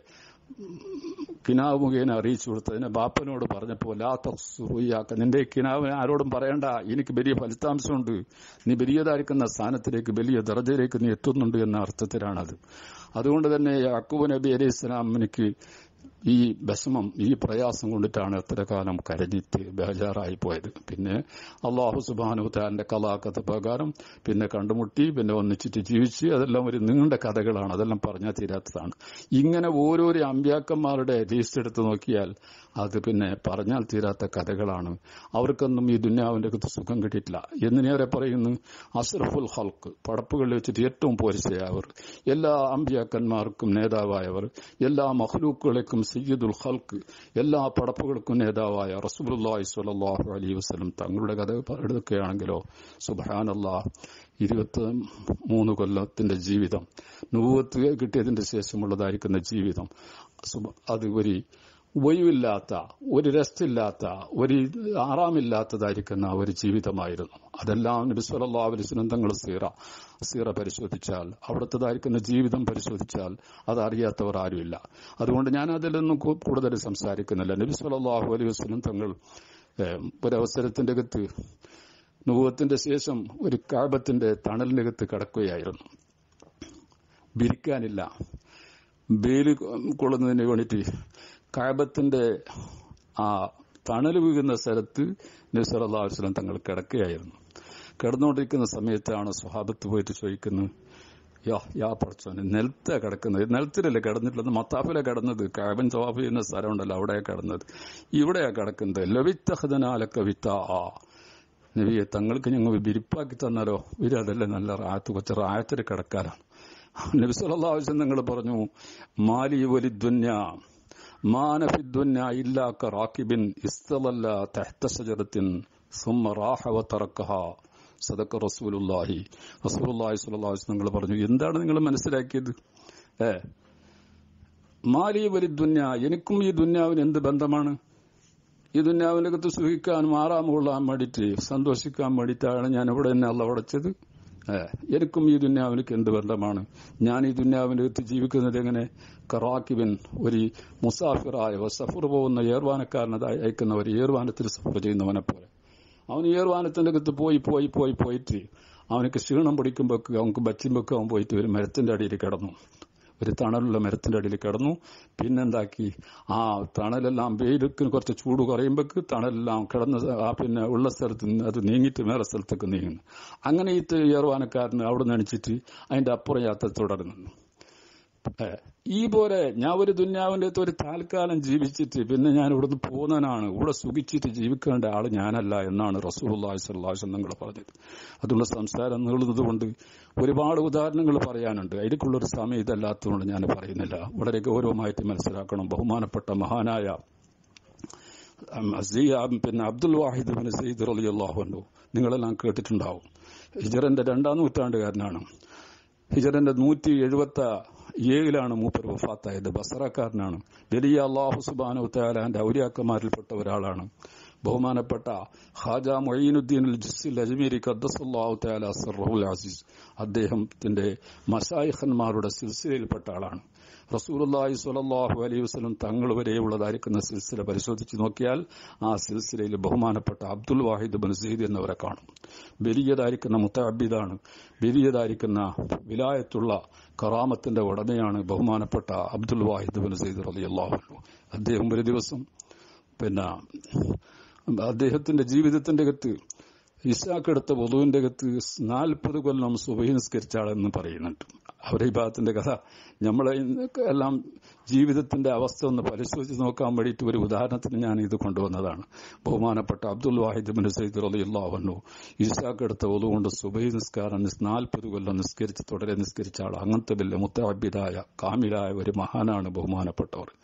കിനാവ് മുഖേന അറിയിച്ചു കൊടുത്തതിനെ ബാപ്പനോട് പറഞ്ഞപ്പോൾ ലാ തസുറിയാക്ക നിന്റെ ഈ കിനാവ് ആരോടും പറയണ്ട എനിക്ക് വലിയ ഫലിതാംശമുണ്ട് നീ വലിയതായിരിക്കുന്ന സ്ഥാനത്തിലേക്ക് വലിയ ദർജയിലേക്ക് നീ എത്തുന്നുണ്ട് എന്ന അർത്ഥത്തിലാണത് അതുകൊണ്ട് തന്നെ യാക്കൂബ് നബി അലൈഹി ഇസ്ലാമിനിക്ക് ഈ വിഷമം ഈ പ്രയാസം കൊണ്ടിട്ടാണ് എത്ര കാലം കരഞ്ഞിട്ട് ബേജാറായി പോയത് പിന്നെ അള്ളാഹു സുബാനുത്താന്റെ കലാകഥ പ്രകാരം പിന്നെ കണ്ടുമുട്ടി പിന്നെ ഒന്നിച്ചിട്ട് ജീവിച്ച് അതെല്ലാം ഒരു നീണ്ട കഥകളാണ് അതെല്ലാം പറഞ്ഞാൽ തീരാത്തതാണ് ഇങ്ങനെ ഓരോരോ അമ്പ്യാക്കന്മാരുടെ ലിസ്റ്റ് എടുത്ത് നോക്കിയാൽ അത് പിന്നെ പറഞ്ഞാൽ തീരാത്ത കഥകളാണ് അവർക്കൊന്നും ഈ ദുന്യാവിന്റെ അകത്ത് സുഖം കിട്ടിയിട്ടില്ല എന്നിനേറെ പറയുന്നു അസ്രഫുൽ ഹൽക്ക് പടപ്പുകളിൽ വെച്ചിട്ട് ഏറ്റവും പോരിച്ചയായവർ എല്ലാ അമ്പ്യാക്കന്മാർക്കും നേതാവായവർ എല്ലാ മഹ്ലൂക്കുകളേക്കും സയ്യിദുൽ ഹൽക്ക് എല്ലാ പടപ്പുകൾക്കും നേതാവായ റസൂലുള്ളാഹി സ്വല്ലല്ലാഹു അലൈഹി വസല്ലം തങ്ങളുടെ കഥ എടുക്കുകയാണെങ്കിലോ സുബ്ഹാനല്ലാഹ് ഇരുപത്തി മൂന്ന് കൊല്ലത്തിന്റെ ജീവിതം നുവത്ത് കിട്ടിയതിന്റെ ശേഷമുള്ളതായിരിക്കുന്ന ജീവിതം സുബ- അത് ഒരു ഒഴിവില്ലാത്ത ഒരു റെസ്റ്റില്ലാത്ത ഒരു ആറാമില്ലാത്തതായിരിക്കുന്ന ഒരു ജീവിതമായിരുന്നു അതെല്ലാം നബി സല്ലല്ലാഹു അലൈഹി വസല്ലം തങ്ങൾ സീറ സീറ പരിശോധിച്ചാൽ അവിടുത്തേതായിരിക്കുന്ന ജീവിതം പരിശോധിച്ചാൽ അത് അറിയാത്തവർ ആരുമില്ല അതുകൊണ്ട് ഞാൻ അതിലൊന്നും കൂ- കൂടുതൽ സംസാരിക്കുന്നില്ല നബി സല്ലല്ലാഹു അലൈഹി വസല്ലം തങ്ങൾ ഏഹ്, ഒരവസരത്തിന്റെ അകത്ത് നുഭവത്തിന്റെ ശേഷം ഒരു കാബത്തിന്റെ തണലിനകത്ത് കിടക്കുകയായിരുന്നു വിരിക്കാനില്ല വെയിൽ കൊള്ളുന്നതിന് വേണ്ടിയിട്ട് കാബത്തിന്റെ ആ തണൽ വീഴുന്ന സ്ഥലത്ത് നബി അള്ളാഹുസ്ലം തങ്ങൾ കിടക്കുകയായിരുന്നു കിടന്നുകൊണ്ടിരിക്കുന്ന സമയത്താണ് സ്വഹാബത്ത് പോയിട്ട് ചോദിക്കുന്നത് യാ യാ പഠിച്ചോനെ നിലത്താ കിടക്കുന്നത് നിലത്തിലല്ലേ കിടന്നിട്ടുള്ളത് മത്താഫിലെ കിടന്നത് കാബൻ ജവാബ് ചെയ്യുന്ന സ്ഥലമുണ്ടല്ലോ അവിടെയാ കിടന്നത് ഇവിടെയാ കിടക്കുന്നത് ലവിത്തഹദനാലക്ക വിത്ത ആ നബിയെ തങ്ങൾക്ക് ഞങ്ങൾ വിരിപ്പാക്കി തന്നാലോ ഇവര് അതല്ലേ നല്ല റായത്ത് കൊച്ച റായത്തിൽ കിടക്കാനാണ് നബി സല്ലല്ലാഹു അലൈഹി വസല്ലം നിങ്ങൾ പറഞ്ഞു മാലി വലി ദുന്യ മാനഫി ദുന്യ ഇല്ലാ കറാക്കിബിൻ ഇസ്തലല്ല തഹ്ത ശജറത്തിൻ ثم راح وتركها സദക്ക റസൂലുള്ളാഹി റസൂലുള്ളാഹി സ്വല്ലല്ലാഹു അലൈഹി വസല്ലം നിങ്ങൾ പറഞ്ഞു എന്താണ് നിങ്ങൾ മനസ്സിലാക്കിയത് ഏ മാലി വലി ദുന്യ എനിക്കും ഈ ദുന്യാവിന് എന്ത് ബന്ധമാണ് ഈ ദുന്യാവിനകത്ത് സുഖിക്കാനും ആറാം കൊള്ളാൻ വേണ്ടിയിട്ട് സന്തോഷിക്കാൻ വേണ്ടിയിട്ടാണ് ഞാൻ ഇവിടെ തന്നെ അല്ല ഉടച്ചത് ഏ, എനിക്കും ഈ ദുന്യാവിനക്ക് എന്ത് ബന്ധമാണ് ഞാൻ ഈ ദുന്യാവിനകത്ത് ജീവിക്കുന്നത് എങ്ങനെ കറാക്കിബിൻ ഒരു മുസാഫിറായ സഫർ പോകുന്ന ഏർവാനക്കാരനതായി അയക്കുന്ന ഒരു ഏർവാനത്തിൽ സഫർ ചെയ്യുന്നവനെ പോലെ അവൻ ഏർവാനത്തിന്റെ അകത്ത് പോയി പോയി പോയി പോയിട്ട് അവനക്ക് ക്ഷീണം പിടിക്കുമ്പോൾ അവനക്ക് ബച്ചുമ്പൊക്കെ അവൻ പോയിട്ട് ഒരു മരത്തിന്റെ അടിയിൽ കിടന്നു ഒരു തണലുള്ള മരത്തിന്റെ അടിയിൽ കിടന്നു പിന്നെന്താക്കി ആ തണലെല്ലാം വെയിലൊക്കെ കുറച്ച് ചൂട് കുറയുമ്പോക്ക് തണലെല്ലാം കിടന്ന ആ പിന്നെ ഉള്ള സ്ഥലത്ത് നിന്ന് അത് നീങ്ങിയിട്ട് വേറെ സ്ഥലത്തേക്ക് നീങ്ങുന്നു അങ്ങനെ ഈ ഏർവാനക്കാരന് അവിടെ നണിച്ചിട്ട് അതിന്റെ അപ്പുറം യാത്ര തുടരുന്നു ഏ, ഈ പോലെ ഞാൻ ഒരു ദുന്യാവിന്റെ അകത്ത് ഒരു താൽക്കാലം ജീവിച്ചിട്ട് പിന്നെ ഞാൻ ഇവിടുന്ന് പോകുന്നവനാണ് ഇവിടെ സുഖിച്ചിട്ട് ജീവിക്കേണ്ട ആള് ഞാനല്ല എന്നാണ് റസൂലുള്ളാഹി സ്വല്ലല്ലാഹു അലൈഹി വസല്ലം നിങ്ങൾ പറഞ്ഞത് അതുള്ള സംസാരം നീളുന്നത് കൊണ്ട് ഒരുപാട് ഉദാഹരണങ്ങൾ പറയാനുണ്ട് അതിലേക്കുള്ളൊരു സമയം ഇതല്ലാത്തതുകൊണ്ട് ഞാൻ പറയുന്നില്ല വളരെ ഗൗരവമായിട്ട് മനസ്സിലാക്കണം ബഹുമാനപ്പെട്ട മഹാനായ ഉം, സിയ- പിന്നെ അബ്ദുൽ വാഹിദ് ബിൻ സയ്യിദ് റളിയല്ലാഹു അൻഹു നിങ്ങളെല്ലാം കേട്ടിട്ടുണ്ടാവും ഹിജറന്റെ രണ്ടാം നൂറ്റാണ്ടുകാരനാണ് ഹിജറന്റെ നൂറ്റി എഴുപത്തി ഏഴിലാണ് മൂപ്പർ വഫാത്തായത് ബസറക്കാരനാണ് വലിയ അള്ളാഹു സുബാനു താലാന്റെ ഔര്യാക്കന്മാരിൽപ്പെട്ട ഒരാളാണ് ബഹുമാനപ്പെട്ട ഖാജ മൊയ്നുദ്ദീൻ അൽ ജുസ്സിൽ അജ്മീരി ഖദ്ദസുല്ലാഹു താല സർറഹുൽ അസീസ് അദ്ദേഹത്തിന്റെ മഷായിഖന്മാരുടെ സിൽസിലയിൽപ്പെട്ട ആളാണ് റസൂലുള്ളാഹി സ്വല്ലല്ലാഹു അലൈഹി വസല്ലം തങ്ങൾ വരെയുള്ളതായിരിക്കുന്ന സിൽസില പരിശോധിച്ച് നോക്കിയാൽ ആ സിൽസിലയിൽ ബഹുമാനപ്പെട്ട അബ്ദുൽ വാഹിദ് ബിൻ സയ്യിദ് എന്നിവരെ കാണും വലിയതായിരിക്കുന്ന മുത്തഅബ്ബിദാണ് വലിയതായിരിക്കുന്ന വിലായത്തുള്ള കറാമത്തിന്റെ ഉടമയാണ് ബഹുമാനപ്പെട്ട അബ്ദുൽ വാഹിദ് ബിൻ സയ്യിദ് റളിയല്ലാഹു അൻഹു അദ്ദേഹം ഒരു ദിവസം പിന്നെ അദ്ദേഹത്തിന്റെ ജീവിതത്തിന്റെ അകത്ത് ഇസാക്കെടുത്ത വധുവിന്റെ അകത്ത് നാൽപ്പത് കൊല്ലം സുബഹി നിസ്കരിച്ച ആളെന്ന് പറയുന്നുണ്ട് അവരെ ഈ ഭാഗത്തിന്റെ കഥ നമ്മളെ എല്ലാം ജീവിതത്തിന്റെ അവസ്ഥ ഒന്ന് പരിശോധിച്ച് നോക്കാൻ വേണ്ടിയിട്ട് ഒരു ഉദാഹരണത്തിന് ഞാൻ ഇത് കൊണ്ടുവന്നതാണ് ബഹുമാനപ്പെട്ട അബ്ദുൽ വാഹിദ് ബിൻ സയ്യിദ് റളിയല്ലാഹു ഇസാക്കെടുത്ത വധു കൊണ്ട് സുബഹി നിസ്കാരം നാൽപ്പത് കൊല്ലം നിസ്കരിച്ച് തുടരെ നിസ്കരിച്ച ആൾ അങ്ങനത്തെ വലിയ മുത്തഅബ്ബിദായ കാമിലായ ഒരു മഹാനാണ് ബഹുമാനപ്പെട്ടവർ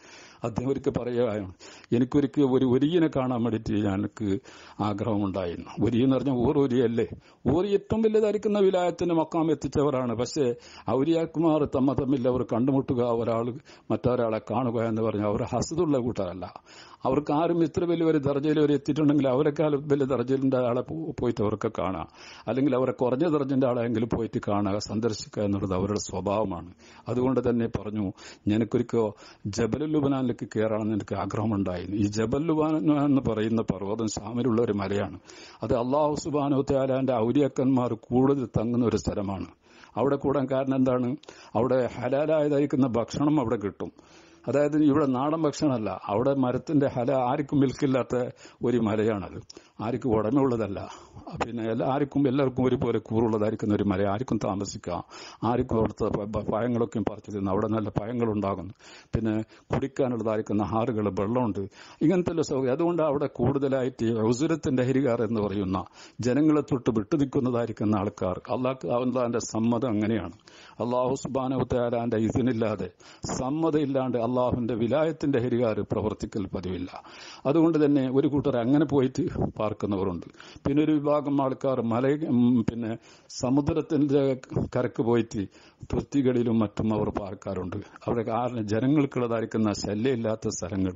അദ്ദേഹം ഒരിക്കൽ പറയുകയാണ് എനിക്കൊരിക്കൽ ഒരു ഒരിയനെ കാണാൻ വേണ്ടിയിട്ട് എനിക്ക് ആഗ്രഹമുണ്ടായിരുന്നു ഒരി എന്ന് പറഞ്ഞാൽ ഓർ ഒരിയല്ലേ ഓർ ഏറ്റവും വലുതായിരിക്കുന്ന വിലായത്തിന്റെ മക്കാം എത്തിച്ചവരാണ് പക്ഷേ ഔരിയാക്കുമാർ തമ്മ തമ്മിൽ അവർ കണ്ടുമുട്ടുക ഒരാൾ മറ്റൊരാളെ കാണുക എന്ന് പറഞ്ഞാൽ അവർ ഹസതുള്ള കൂട്ടരല്ല അവർക്ക് ആരും ഇത്ര വലിയ ഒരു ദർജയിൽ വരെ എത്തിയിട്ടുണ്ടെങ്കിൽ അവരെക്കാൾ വലിയ ദർജയിലിന്റെ ആളെ പോ- പോയിട്ട് അവർക്ക് കാണാം അല്ലെങ്കിൽ അവരെ കുറഞ്ഞ ദർജന്റെ ആളെങ്കിലും പോയിട്ട് കാണുക സന്ദർശിക്കുക എന്നുള്ളത് അവരുടെ സ്വഭാവമാണ് അതുകൊണ്ട് തന്നെ പറഞ്ഞു നിനക്കൊരിക്കോ ജബൽ ലുബനാനിലേക്ക് കയറാണെന്ന് എനിക്ക് ആഗ്രഹമുണ്ടായിരുന്നു ഈ ജബൽ ലുബാൻ എന്ന് പറയുന്ന പർവ്വതം ഷാമിലുള്ള ഒരു മലയാണ് അത് അള്ളാഹു സുബാനോ ത്യാലാന്റെ ഔലിയക്കന്മാർ കൂടുതൽ തങ്ങുന്ന ഒരു സ്ഥലമാണ് അവിടെ കൂടാൻ കാരണം എന്താണ് അവിടെ ഹലാലായതായിരിക്കുന്ന ഭക്ഷണം അവിടെ കിട്ടും അതായത് ഇവിടെ നാടൻ ഭക്ഷണമല്ല അവിടെ മരത്തിന്റെ ഹല ആർക്കും മിൽക്കില്ലാത്ത ഒരു മലയാണത് ആർക്കും ഉടമയുള്ളതല്ല പിന്നെ എല്ലാ- ആർക്കും എല്ലാവർക്കും ഒരുപോലെ കൂറുള്ളതായിരിക്കുന്ന ഒരു മല ആർക്കും താമസിക്കാം ആർക്കും അവിടുത്തെ പ- പ- പഴങ്ങളൊക്കെ പറിച്ചു തിന്ന് അവിടെ നല്ല പഴങ്ങളുണ്ടാകുന്നു പിന്നെ കുടിക്കാനുള്ളതായിരിക്കുന്ന ആറുകൾ വെള്ളമുണ്ട് ഇങ്ങനത്തെ എല്ലാ സൗകര്യം അതുകൊണ്ട് അവിടെ കൂടുതലായിട്ട് ഔസുരത്തിന്റെ ഹരികാർ എന്ന് പറയുന്ന ജനങ്ങളെ തൊട്ട് വിട്ടു നിൽക്കുന്നതായിരിക്കുന്ന ആൾക്കാർ അള്ളാഹ് അവന്റെ സമ്മതം അങ്ങനെയാണ് അള്ളാഹു സുബാനവത്താലാന്റെ ഇതിനില്ലാതെ സമ്മതമില്ലാണ്ട് അള്ളാഹുവിന്റെ വിലായത്തിന്റെ ഹരികാർ പ്രവർത്തിക്കൽ പതിവില്ല അതുകൊണ്ട് തന്നെ ഒരു കൂട്ടർ അങ്ങനെ പോയിട്ട് പാർക്കുന്നവരുണ്ട് പിന്നെ ഒരു വിഭാഗം ആൾക്കാർ മല ഉം, പിന്നെ സമുദ്രത്തിന്റെ കരക്ക് പോയിട്ട് തുരുത്തികളിലും മറ്റും അവർ പാർക്കാറുണ്ട് അവിടെ കാരണം ജനങ്ങൾക്കുള്ളതായിരിക്കുന്ന ശല്യമില്ലാത്ത സ്ഥലങ്ങൾ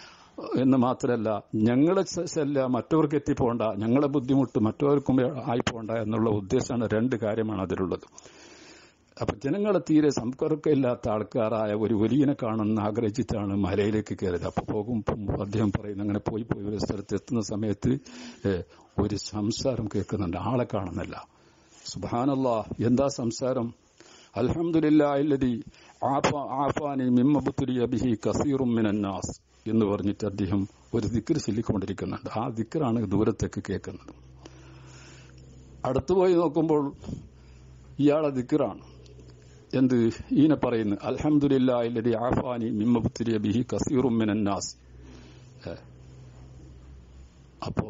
എന്ന് മാത്രമല്ല ഞങ്ങളെ ശ- ശല്യ മറ്റവർക്ക് എത്തിപ്പോണ്ട ഞങ്ങളെ ബുദ്ധിമുട്ട് മറ്റവർക്കും ആയിപ്പോണ്ട എന്നുള്ള ഉദ്ദേശമാണ് രണ്ട് കാര്യമാണ് അതിലുള്ളത് അപ്പൊ ജനങ്ങളെ തീരെ സമ്പർക്കമില്ലാത്ത ആൾക്കാരായ ഒരു വലിയനെ കാണുന്ന ആഗ്രഹിച്ചിട്ടാണ് മലയിലേക്ക് കയറിയത് അപ്പൊ പോകുമ്പോൾ അദ്ദേഹം പറയുന്നു അങ്ങനെ പോയി പോയി ഒരു സ്ഥലത്ത് എത്തുന്ന സമയത്ത് ഏ, ഒരു സംസാരം കേൾക്കുന്നുണ്ട് ആളെ കാണുന്നില്ല സുബാനല്ലാ എന്താ സംസാരം അൽഹംദുലില്ലാഹില്ലദി ആഫ- ആഫാനി മിമ്മബുത്തുലിയ ബിഹി കസീറും മിനന്നാസ് എന്ന് പറഞ്ഞിട്ട് അദ്ദേഹം ഒരു ദിക്കർ ചൊല്ലിക്കൊണ്ടിരിക്കുന്നുണ്ട് ആ ദിക്കറാണ് ദൂരത്തേക്ക് കേൾക്കുന്നത് അടുത്തുപോയി നോക്കുമ്പോൾ ഇയാളെ ദിക്കറാണ് എന്ത് ഈനെ പറയുന്നു അൽഹംദുലില്ലാഹില്ലദി ആഫാനി മിമ്മബുത്തുലിയ ബിഹി കസീറും മിനന്നാസ് ഏ. അപ്പോ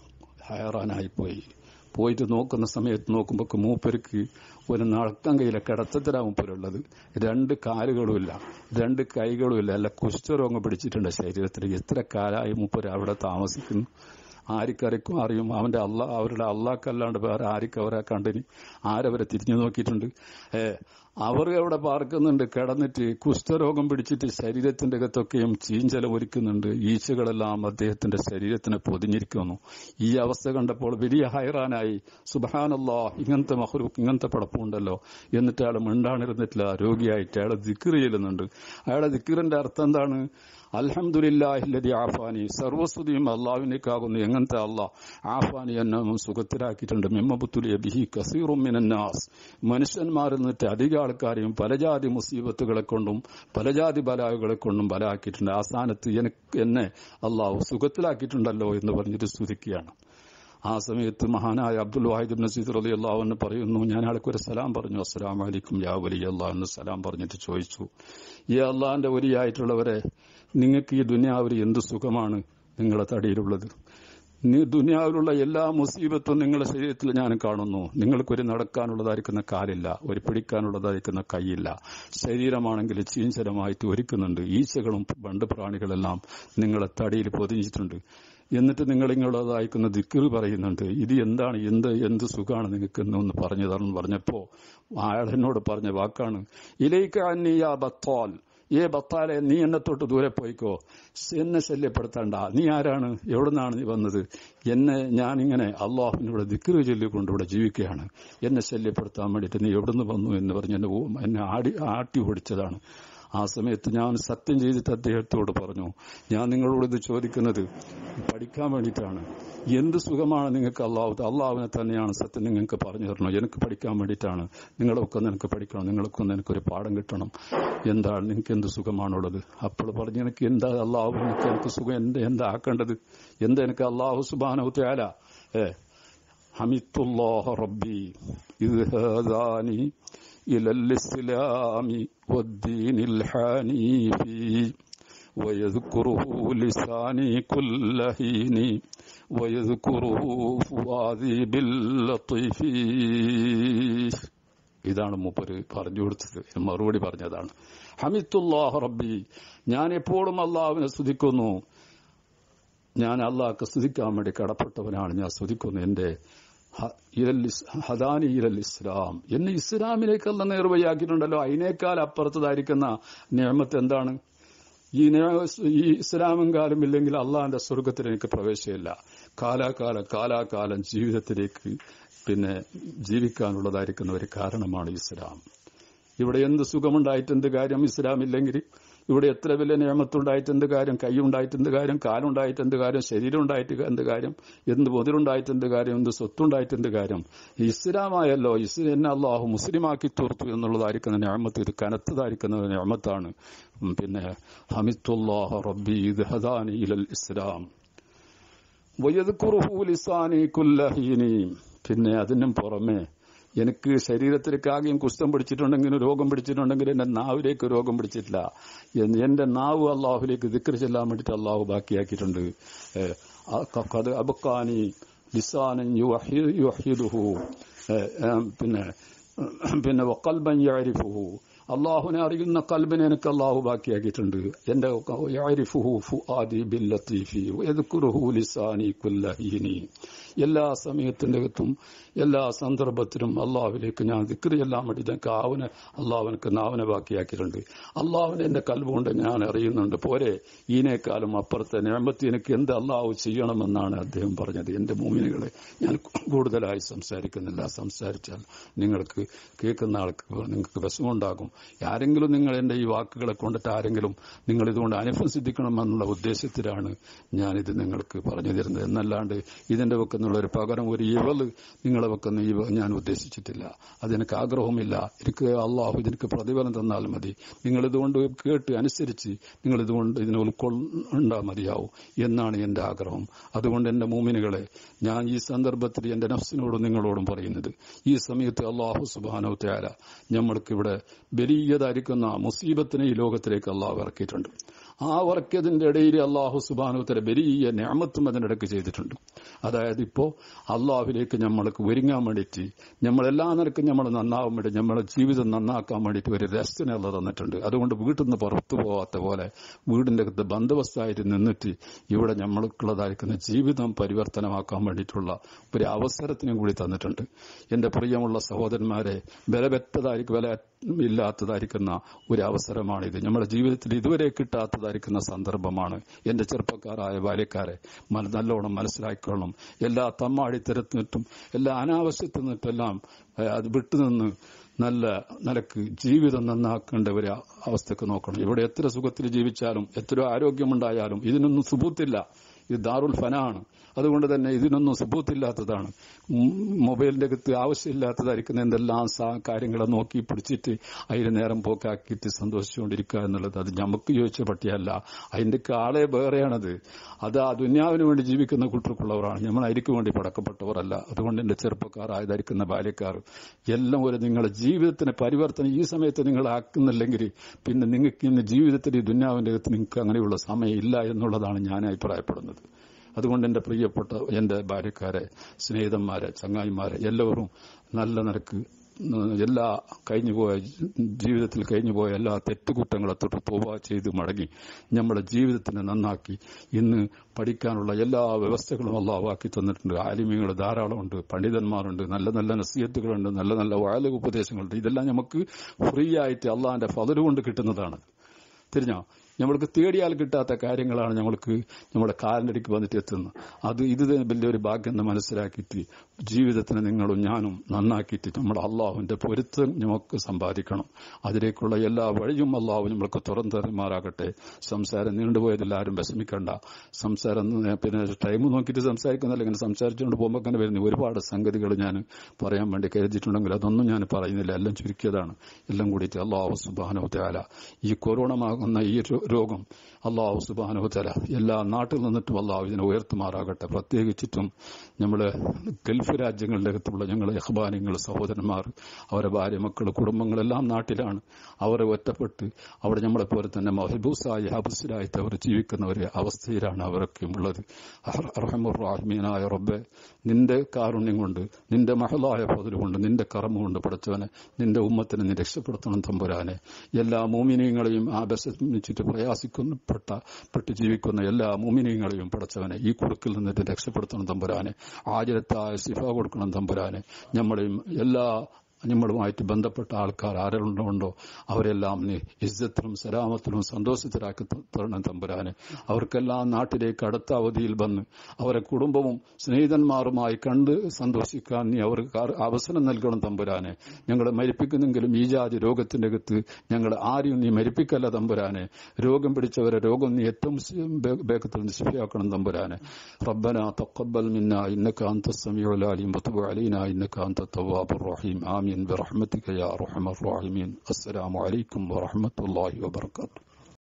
ഹയറാനായി പോയി പോയിട്ട് നോക്കുന്ന സമയത്ത് നോക്കുമ്പോൾ മൂപ്പർക്ക് ഒരു നടക്കം കയ്യിലെ കിടത്തത്തിലാണ് മൂപ്പരുള്ളത് രണ്ട് കാലുകളുമില്ല രണ്ട് കൈകളുമില്ല അല്ല കുഷ്ഠരോഗം പിടിച്ചിട്ടുണ്ട് ശരീരത്തിൽ എത്ര കാലമായി മൂപ്പര് അവിടെ താമസിക്കുന്നു ആർക്കറിക്കും അറിയും അവന്റെ അല്ല അവരുടെ അള്ളാക്കല്ലാണ്ട് വേറെ ആർക്കും അവരെ കണ്ടിനി ആരവരെ തിരിഞ്ഞു നോക്കിയിട്ടുണ്ട് ഏ അവർ അവിടെ പാർക്കുന്നുണ്ട് കിടന്നിട്ട് കുഷ്ഠരോഗം പിടിച്ചിട്ട് ശരീരത്തിന്റെ അകത്തൊക്കെയും ചീഞ്ചലം ഒരുക്കുന്നുണ്ട് ഈച്ചകളെല്ലാം അദ്ദേഹത്തിന്റെ ശരീരത്തിനെ പൊതിഞ്ഞിരിക്കുന്നു ഈ അവസ്ഥ കണ്ടപ്പോൾ വലിയ ഹൈറാനായി സുബാനല്ലോ ഇങ്ങനത്തെ മഹ്റൂഖ് ഇങ്ങനത്തെ പടപ്പുണ്ടല്ലോ എന്നിട്ട് അയാൾ മിണ്ടാണിരുന്നിട്ടില്ല രോഗിയായിട്ട് അയാളെ ദിക്കറ് ചെല്ലുന്നുണ്ട് അയാളെ ദിക്കറിന്റെ അർത്ഥം എന്താണ് അൽഹംദുലില്ലാഹില്ലതി ആഫാനി സർവസ്തുതിയും അള്ളാഹുവിനേക്കാകുന്നു എങ്ങനത്തെ അള്ളാഹ് ആഫാനി എന്നെ സുഖത്തിലാക്കിയിട്ടുണ്ട് മിമ്മബുത്തുലിയ ബിഹി കസീറും മിനന്നാസ് മനുഷ്യന്മാരിൽ നിന്നിട്ട് അധിക ആൾക്കാരെയും പലജാതി മുസീബത്തുകളെ കൊണ്ടും പലജാതി ബലായുകളെ കൊണ്ടും ബലാക്കിയിട്ടുണ്ട് ആ സ്ഥാനത്ത് എനിക്ക് എന്നെ അള്ളാഹു സുഖത്തിലാക്കിയിട്ടുണ്ടല്ലോ എന്ന് പറഞ്ഞിട്ട് സ്തുതിക്കുകയാണ് ആ സമയത്ത് മഹാനായ അബ്ദുൽ വാഹിദ് നസീദ് റലി അള്ളാഹുന്ന് പറയുന്നു ഞാൻ ആൾക്ക് ഒരു സലാം പറഞ്ഞു അസ്സലാം വലൈക്കും യാ വലി അള്ളാഹ് എന്ന് സലാം പറഞ്ഞിട്ട് ചോദിച്ചു ഈ അള്ളാഹിന്റെ വലിയായിട്ടുള്ളവരെ നിങ്ങൾക്ക് ഈ ദുനിയാവിൽ എന്ത് സുഖമാണ് നിങ്ങളെ തടിയിലുള്ളത് നി- ദുനിയാവിലുള്ള എല്ലാ മുസീബത്തും നിങ്ങളുടെ ശരീരത്തിൽ ഞാൻ കാണുന്നു നിങ്ങൾക്കൊരു നടക്കാനുള്ളതായിരിക്കുന്ന കാലില്ല ഒരു പിടിക്കാനുള്ളതായിരിക്കുന്ന കൈയില്ല ശരീരമാണെങ്കിൽ ചീഞ്ചലമായിട്ട് ഒരുക്കുന്നുണ്ട് ഈച്ചകളും ബണ്ട് പ്രാണികളെല്ലാം നിങ്ങളെ തടിയിൽ പൊതിഞ്ഞിട്ടുണ്ട് എന്നിട്ട് നിങ്ങൾ ഇങ്ങോട്ടതായിക്കുന്ന ദിക്കറ് പറയുന്നുണ്ട് ഇത് എന്താണ് എന്ത് എന്ത് സുഖമാണ് നിങ്ങൾക്ക് എന്നൊന്ന് പറഞ്ഞു തരണം പറഞ്ഞപ്പോ അയാൾ എന്നോട് പറഞ്ഞ വാക്കാണ് ഇലേക്ക് അന്നിയ ബത്തോൽ ഏ ബത്താലെ നീ എന്നെ തൊട്ട് ദൂരെ പോയിക്കോ എന്നെ ശല്യപ്പെടുത്തണ്ട നീ ആരാണ് എവിടുന്നാണ് നീ വന്നത് എന്നെ ഞാനിങ്ങനെ അള്ളാഹുവിനോട് ദിക്കറ് ചൊല്ലിക്കൊണ്ട് ഇവിടെ ജീവിക്കുകയാണ് എന്നെ ശല്യപ്പെടുത്താൻ വേണ്ടിയിട്ട് നീ എവിടുന്ന് വന്നു എന്ന് പറഞ്ഞ് എന്നെ ഓ- എന്നെ ആടി ആട്ടി ഓടിച്ചതാണ് ആ സമയത്ത് ഞാൻ സത്യം ചെയ്തിട്ട് അദ്ദേഹത്തോട് പറഞ്ഞു ഞാൻ നിങ്ങളോട് ഇത് ചോദിക്കുന്നത് പഠിക്കാൻ വേണ്ടിയിട്ടാണ് എന്ത് സുഖമാണ് നിങ്ങൾക്ക് അള്ളാഹു അള്ളാഹുവിനെ തന്നെയാണ് സത്യം നിങ്ങൾക്ക് പറഞ്ഞു തരണം എനിക്ക് പഠിക്കാൻ വേണ്ടിയിട്ടാണ് നിങ്ങളൊക്കെ ഒന്ന് എനിക്ക് പഠിക്കണം നിങ്ങൾക്കൊന്ന് എനിക്കൊരു പാഠം കിട്ടണം എന്താണ് നിങ്ങൾക്ക് എന്ത് സുഖമാണുള്ളത് അപ്പോൾ പറഞ്ഞു എനിക്ക് എന്താ അള്ളാഹു എനിക്ക് എനിക്ക് സുഖം എന്താ എന്താ ആക്കേണ്ടത് എന്താ എനിക്ക് അള്ളാഹു സുബാനഹു തേല ഏ حمدت ربي إذ هداني إلى الإسلام والدين الحنيف ويذكره لساني كل حين ويذكره فؤادي باللطيف ഇതാണ് മൂപ്പര് പറഞ്ഞു കൊടുത്തത് മറുപടി പറഞ്ഞതാണ് ഹമിത്തുല്ലാഹ് റബ്ബി ഞാൻ എപ്പോഴും അള്ളാഹുവിനെ സ്തുതിക്കുന്നു ഞാൻ അള്ളാഹ്ക്ക് സ്തുതിക്കാൻ വേണ്ടി കടപ്പെട്ടവനാണ് ഞാൻ സ്തുതിക്കുന്നു എന്റെ ഹ- ഇരൽ ഇസ്- ഹദാനി ഇരൽ ഇസ്ലാം എന്നെ ഇസ്ലാമിലേക്കല്ല നേർവഴിയാക്കിയിട്ടുണ്ടല്ലോ അതിനേക്കാൾ അപ്പുറത്തതായിരിക്കുന്ന നിയമത്ത് എന്താണ് ഈ നിയമ- ഈ ഇസ്ലാമും കാലം ഇല്ലെങ്കിൽ അള്ളാഹിന്റെ സ്വർഗത്തിൽ എനിക്ക് പ്രവേശമില്ല കാലാകാലം കാലാകാലം ജീവിതത്തിലേക്ക് പിന്നെ ജീവിക്കാനുള്ളതായിരിക്കുന്ന ഒരു കാരണമാണ് ഇസ്ലാം ഇവിടെ എന്ത് സുഖമുണ്ടായിട്ട് എന്ത് കാര്യം ഇസ്ലാം ഇല്ലെങ്കിൽ ഇവിടെ എത്ര വലിയ നിയമത്തുണ്ടായിട്ട് എന്ത് കാര്യം കൈയുണ്ടായിട്ട് എന്ത് കാര്യം കാലുണ്ടായിട്ട് എന്ത് കാര്യം ശരീരം ഉണ്ടായിട്ട് എന്ത് കാര്യം എന്ത് മുതലുണ്ടായിട്ട് എന്ത് കാര്യം എന്ത് സ്വത്തുണ്ടായിട്ട് എന്ത് കാര്യം ഇസ്ലാമായല്ലോ ഇസ്ലാം എന്നെ അള്ളാഹു മുസ്ലിമാക്കി തീർത്തു എന്നുള്ളതായിരിക്കുന്ന നിയമത്ത് ഇത് കനത്തതായിരിക്കുന്ന നിയമത്താണ് ഉം, പിന്നെ ഹമിത്തുല്ലാഹ് റബ്ബി ഇത് ഹദാനി ഇലൽ ഇസ്ലാം വയദ്കുറുഹു ലിസാനി കുല്ലഹീനി പിന്നെ അതിനും പുറമെ എനിക്ക് ശരീരത്തിലേക്ക് ആകെയും കുഷ്ഠം പിടിച്ചിട്ടുണ്ടെങ്കിലും രോഗം പിടിച്ചിട്ടുണ്ടെങ്കിൽ എന്റെ നാവിലേക്ക് രോഗം പിടിച്ചിട്ടില്ല എന്ന് എന്റെ നാവ് അള്ളാഹുലേക്ക് ദിക്ർ ചെല്ലാൻ വേണ്ടിയിട്ട് അള്ളാഹു ബാക്കിയാക്കിയിട്ടുണ്ട് ഏഹ്, ആ- ക- കത് അബക്കാനി ലിസാനൻ യുവഹി- യുവഹിദുഹു ഏഹ്, ഏഹ്, പിന്നെ പിന്നെ വക്കൽബൻ യഅരിഫുഹു അള്ളാഹുനെ അറിയുന്ന കൽബിനെ എനിക്ക് അള്ളാഹു ബാക്കിയാക്കിയിട്ടുണ്ട് എന്റെ യഅരിഫുഹു ഫുആദി ബില്ലത്തീഫി വയദ്കുറുഹു ലിസാനി കുല്ലഹീനി എല്ലാ സമയത്തിന്റെ അകത്തും എല്ലാ സന്ദർഭത്തിലും അള്ളാഹുവിലേക്ക് ഞാൻ ദിക്രി എല്ലാം വേണ്ടി എനിക്ക് ആവനെ അള്ളാഹുവിനക്ക് നാവനെ ബാക്കിയാക്കിയിട്ടുണ്ട് അള്ളാഹുവിനെ എന്റെ കൽവുകൊണ്ട് ഞാൻ അറിയുന്നുണ്ട് പോരെ ഈനേക്കാളും അപ്പുറത്തെ ഞാമ്പത്തി എനിക്ക് എന്ത് അള്ളാഹു ചെയ്യണമെന്നാണ് അദ്ദേഹം പറഞ്ഞത് എന്റെ മൂമിനുകളെ ഞാൻ കൂടുതലായി സംസാരിക്കുന്നില്ല സംസാരിച്ചാൽ നിങ്ങൾക്ക് കേൾക്കുന്ന ആൾക്ക് നിങ്ങൾക്ക് വിഷമമുണ്ടാകും ആരെങ്കിലും നിങ്ങൾ എന്റെ ഈ വാക്കുകളെ കൊണ്ടിട്ട് ആരെങ്കിലും നിങ്ങൾ ഇതുകൊണ്ട് അനുഭവം സിദ്ധിക്കണമെന്നുള്ള ഉദ്ദേശത്തിലാണ് ഞാനിത് നിങ്ങൾക്ക് പറഞ്ഞു തരുന്നത് എന്നല്ലാണ്ട് ഇതിന്റെ വെക്കുന്നുള്ള ഒരു പകരം ഒരു ഇവള് നിങ്ങളെ വെക്കുന്ന ഇവ ഞാൻ ഉദ്ദേശിച്ചിട്ടില്ല അതെനിക്ക് ആഗ്രഹമില്ല എനിക്ക് അള്ളാഹു ഇതിനക്ക് പ്രതിഫലം തന്നാൽ മതി നിങ്ങൾ ഇതുകൊണ്ട് കേട്ട് അനുസരിച്ച് നിങ്ങൾ ഇതുകൊണ്ട് ഇതിനെ ഉൾക്കൊണ്ടാ മതിയാവും എന്നാണ് എന്റെ ആഗ്രഹം അതുകൊണ്ട് എന്റെ മൂമിനുകളെ ഞാൻ ഈ സന്ദർഭത്തിൽ എന്റെ നഫ്സിനോടും നിങ്ങളോടും പറയുന്നത് ഈ സമയത്ത് അള്ളാഹു സുബാനോ ത്യാല നമ്മൾക്ക് ഇവിടെ വലിയതായിരിക്കുന്ന മുസീബത്തിനെ ഈ ലോകത്തിലേക്ക് അള്ളാഹു ഇറക്കിയിട്ടുണ്ട് ആ ഇറക്കിയതിന്റെ ഇടയിൽ അള്ളാഹു സുബാനുത്തര വലിയ ഞാമത്തും അതിനിടയ്ക്ക് ചെയ്തിട്ടുണ്ട് അതായത് ഇപ്പോ അള്ളാഹുവിലേക്ക് നമ്മൾക്ക് ഒരുങ്ങാൻ വേണ്ടിയിട്ട് നമ്മളെല്ലാ നിരക്കും നമ്മൾ നന്നാവാൻ വേണ്ടി നമ്മളെ ജീവിതം നന്നാക്കാൻ വേണ്ടിയിട്ട് ഒരു രസത്തിനെ അല്ല തന്നിട്ടുണ്ട് അതുകൊണ്ട് വീട്ടിൽ നിന്ന് പുറത്തു പോകാത്ത പോലെ വീടിന്റെ അകത്ത് ബന്ധവസ്ഥായിട്ട് നിന്നിട്ട് ഇവിടെ നമ്മൾക്കുള്ളതായിരിക്കുന്ന ജീവിതം പരിവർത്തനമാക്കാൻ വേണ്ടിയിട്ടുള്ള ഒരു അവസരത്തിനും കൂടി തന്നിട്ടുണ്ട് എന്റെ പ്രിയമുള്ള സഹോദരന്മാരെ ബലപെറ്റതായിരിക്കും വില ഇല്ലാത്തതായിരിക്കുന്ന ഒരു അവസരമാണിത് നമ്മുടെ ജീവിതത്തിൽ ഇതുവരെ കിട്ടാത്തതായിരിക്കുന്ന സന്ദർഭമാണ് എന്റെ ചെറുപ്പക്കാരായ ബാല്യക്കാരെ മന- നല്ലോണം മനസ്സിലാക്കിക്കൊള്ളണം എല്ലാ തമ്മാടിത്തരത്തിനിട്ടും എല്ലാ അനാവശ്യത്തിൽ നിന്നിട്ടെല്ലാം ഏഹ്, അത് വിട്ടുനിന്ന് നല്ല നിലക്ക് ജീവിതം നന്നാക്കേണ്ട ഒരു അവസ്ഥക്ക് നോക്കണം ഇവിടെ എത്ര സുഖത്തിൽ ജീവിച്ചാലും എത്ര ആരോഗ്യമുണ്ടായാലും ഇതിനൊന്നും സുബൂത്തില്ല ഇത് ദാറുൽ ഫനാണ് അതുകൊണ്ട് തന്നെ ഇതിനൊന്നും സുബൂത്തില്ലാത്തതാണ് ഉം, മൊബൈലിന്റെ അകത്ത് ആവശ്യമില്ലാത്തതായിരിക്കുന്ന എന്തെല്ലാം സാ- കാര്യങ്ങളെ നോക്കി പിടിച്ചിട്ട് അതിന് നേരം പോക്കാക്കിയിട്ട് സന്തോഷിച്ചുകൊണ്ടിരിക്കുക എന്നുള്ളത് അത് നമുക്ക് ചോദിച്ച പട്ടിയല്ല അതിന്റെ ആളെ വേറെയാണത് അത് ആ ദുന്യാവിന് വേണ്ടി ജീവിക്കുന്ന കൂട്ടർക്കുള്ളവരാണ് നമ്മൾ അതിക്ക് വേണ്ടി പടക്കപ്പെട്ടവരല്ല അതുകൊണ്ട് എന്റെ ചെറുപ്പക്കാരായതായിരിക്കുന്ന ബാല്യക്കാർ എല്ലാം ഒരു നിങ്ങളുടെ ജീവിതത്തിന് പരിവർത്തനം ഈ സമയത്ത് നിങ്ങൾ ആക്കുന്നില്ലെങ്കിൽ പിന്നെ നിങ്ങൾക്ക് ഇന്ന് ജീവിതത്തിൽ ഈ ദുന്യാവിന്റെ അകത്ത് നിങ്ങൾക്ക് അങ്ങനെയുള്ള സമയം ഇല്ല എന്നുള്ളതാണ് ഞാൻ അഭിപ്രായപ്പെടുന്നത് അതുകൊണ്ട് എന്റെ പ്രിയപ്പെട്ട എന്റെ ഭാര്യക്കാരെ സ്നേഹിതന്മാരെ ചങ്ങായിമാരെ എല്ലാവരും നല്ല നിരക്ക് എല്ലാ കഴിഞ്ഞുപോയ ജീവിതത്തിൽ കഴിഞ്ഞുപോയ എല്ലാ തെറ്റുകുറ്റങ്ങളെ തൊട്ട് തോവ ചെയ്ത് മടങ്ങി നമ്മുടെ ജീവിതത്തിനെ നന്നാക്കി ഇന്ന് പഠിക്കാനുള്ള എല്ലാ വ്യവസ്ഥകളും അള്ളാഹുവാക്കി തന്നിട്ടുണ്ട് ആലിമ്യങ്ങൾ ധാരാളമുണ്ട് പണ്ഡിതന്മാരുണ്ട് നല്ല നല്ല നസീഹത്തുകളുണ്ട് നല്ല നല്ല വായല ഉപദേശങ്ങളുണ്ട് ഇതെല്ലാം നമുക്ക് ഫ്രീ ആയിട്ട് അള്ളാഹിന്റെ ഫതല് കൊണ്ട് കിട്ടുന്നതാണ് തിരിഞ്ഞോ നമ്മൾക്ക് തേടിയാൽ കിട്ടാത്ത കാര്യങ്ങളാണ് നമ്മൾക്ക് നമ്മുടെ കാലിനടിക്ക് വന്നിട്ട് എത്തുന്നത് അത് ഇത് തന്നെ വലിയൊരു ഭാഗ്യം എന്ന് മനസ്സിലാക്കിയിട്ട് ജീവിതത്തിന് നിങ്ങളും ഞാനും നന്നാക്കിയിട്ട് നമ്മുടെ അള്ളാഹുവിന്റെ പൊരുത്തം നമുക്ക് സമ്പാദിക്കണം അതിലേക്കുള്ള എല്ലാ വഴിയും അള്ളാഹു നമ്മൾക്ക് തുറന്നു തരുമാറാകട്ടെ സംസാരം നീണ്ടുപോയതിൽ ആരും വിഷമിക്കണ്ട സംസാരം പിന്നെ ടൈം നോക്കിയിട്ട് സംസാരിക്കുന്നില്ല ഇങ്ങനെ സംസാരിച്ചുകൊണ്ട് പോകുമ്പോൾ തന്നെ വരുന്ന ഒരുപാട് സംഗതികൾ ഞാൻ പറയാൻ വേണ്ടി കരുതിയിട്ടുണ്ടെങ്കിൽ അതൊന്നും ഞാൻ പറയുന്നില്ല എല്ലാം ചുരുക്കിയതാണ് എല്ലാം കൂടിയിട്ട് അള്ളാഹു സുബാനോ ത്യാല ഈ കൊറോണമാകുന്ന ഈ രോ- രോഗം അള്ളാഹു സുബാനു തല എല്ലാ നാട്ടിൽ നിന്നിട്ടും അള്ളാഹു ഇതിനെ ഉയർത്തുമാറാകട്ടെ പ്രത്യേകിച്ചിട്ടും നമ്മള് ഗൾഫ് രാജ്യങ്ങളുടെ അകത്തുള്ള ഞങ്ങളെ അഹ്ബാനിങ്ങൾ സഹോദരന്മാർ അവരെ ഭാര്യ മക്കൾ കുടുംബങ്ങളെല്ലാം നാട്ടിലാണ് അവരെ ഒറ്റപ്പെട്ട് അവിടെ നമ്മളെ പോലെ തന്നെ മഹബൂസായി ഹബസിലായിട്ട് അവർ ജീവിക്കുന്ന ഒരു അവസ്ഥയിലാണ് അവരൊക്കെ ഉള്ളത് റഹമുറാഹിമീനായ റബ്ബെ നിന്റെ കാരുണ്യം കൊണ്ട് നിന്റെ മഹലായ പതിൽ കൊണ്ട് നിന്റെ കർമ്മ കൊണ്ട് പഠിച്ചവനെ നിന്റെ ഉമ്മത്തിനെ നീ രക്ഷപ്പെടുത്തണം തമ്പുരാനെ എല്ലാ മോമിനിയങ്ങളെയും ആപസിച്ചിട്ട് പ്രയാസിക്കപ്പെട്ട പെട്ട് ജീവിക്കുന്ന എല്ലാ മോമിനിയങ്ങളെയും പഠിച്ചവനെ ഈ കുറുക്കിൽ നിന്നിട്ട് രക്ഷപ്പെടുത്തണം തമ്പുരാനെ ആചരത്തായ സിഫ കൊടുക്കണം തമ്പുരാനെ നമ്മളെയും എല്ലാ നമ്മളുമായിട്ട് ബന്ധപ്പെട്ട ആൾക്കാർ ആരുണ്ടോ അവരെല്ലാം നീ ഇജ്ജത്തിലും സലാമത്തിലും സന്തോഷത്തിലാക്കി തരണം തമ്പുരാനെ അവർക്കെല്ലാം നാട്ടിലേക്ക് അടുത്ത അവധിയിൽ വന്ന് അവരെ കുടുംബവും സ്നേഹിതന്മാരുമായി കണ്ട് സന്തോഷിക്കാൻ നീ അവർക്ക് അവസരം നൽകണം തമ്പുരാനെ ഞങ്ങളെ മരിപ്പിക്കുന്നെങ്കിലും ഈ ജാതി രോഗത്തിന്റെ അകത്ത് ഞങ്ങൾ ആരെയും നീ മരിപ്പിക്കല്ല തമ്പുരാനെ രോഗം പിടിച്ചവരെ രോഗം നീ ഏറ്റവും വേഗത്തിൽ നിശിപ്പിയാക്കണം തമ്പുരാനെ റബ്ബന തഖബ്ബൽ മിന്ന ഇന്നക അൻത സമീഉൽ അലീം വതുബ് അലൈനാ ഇന്നക അൻത തവ്വാബുർ റഹീം ആമീൻ برحمتك يا ارحم الراحمين السلام عليكم ورحمه الله وبركاته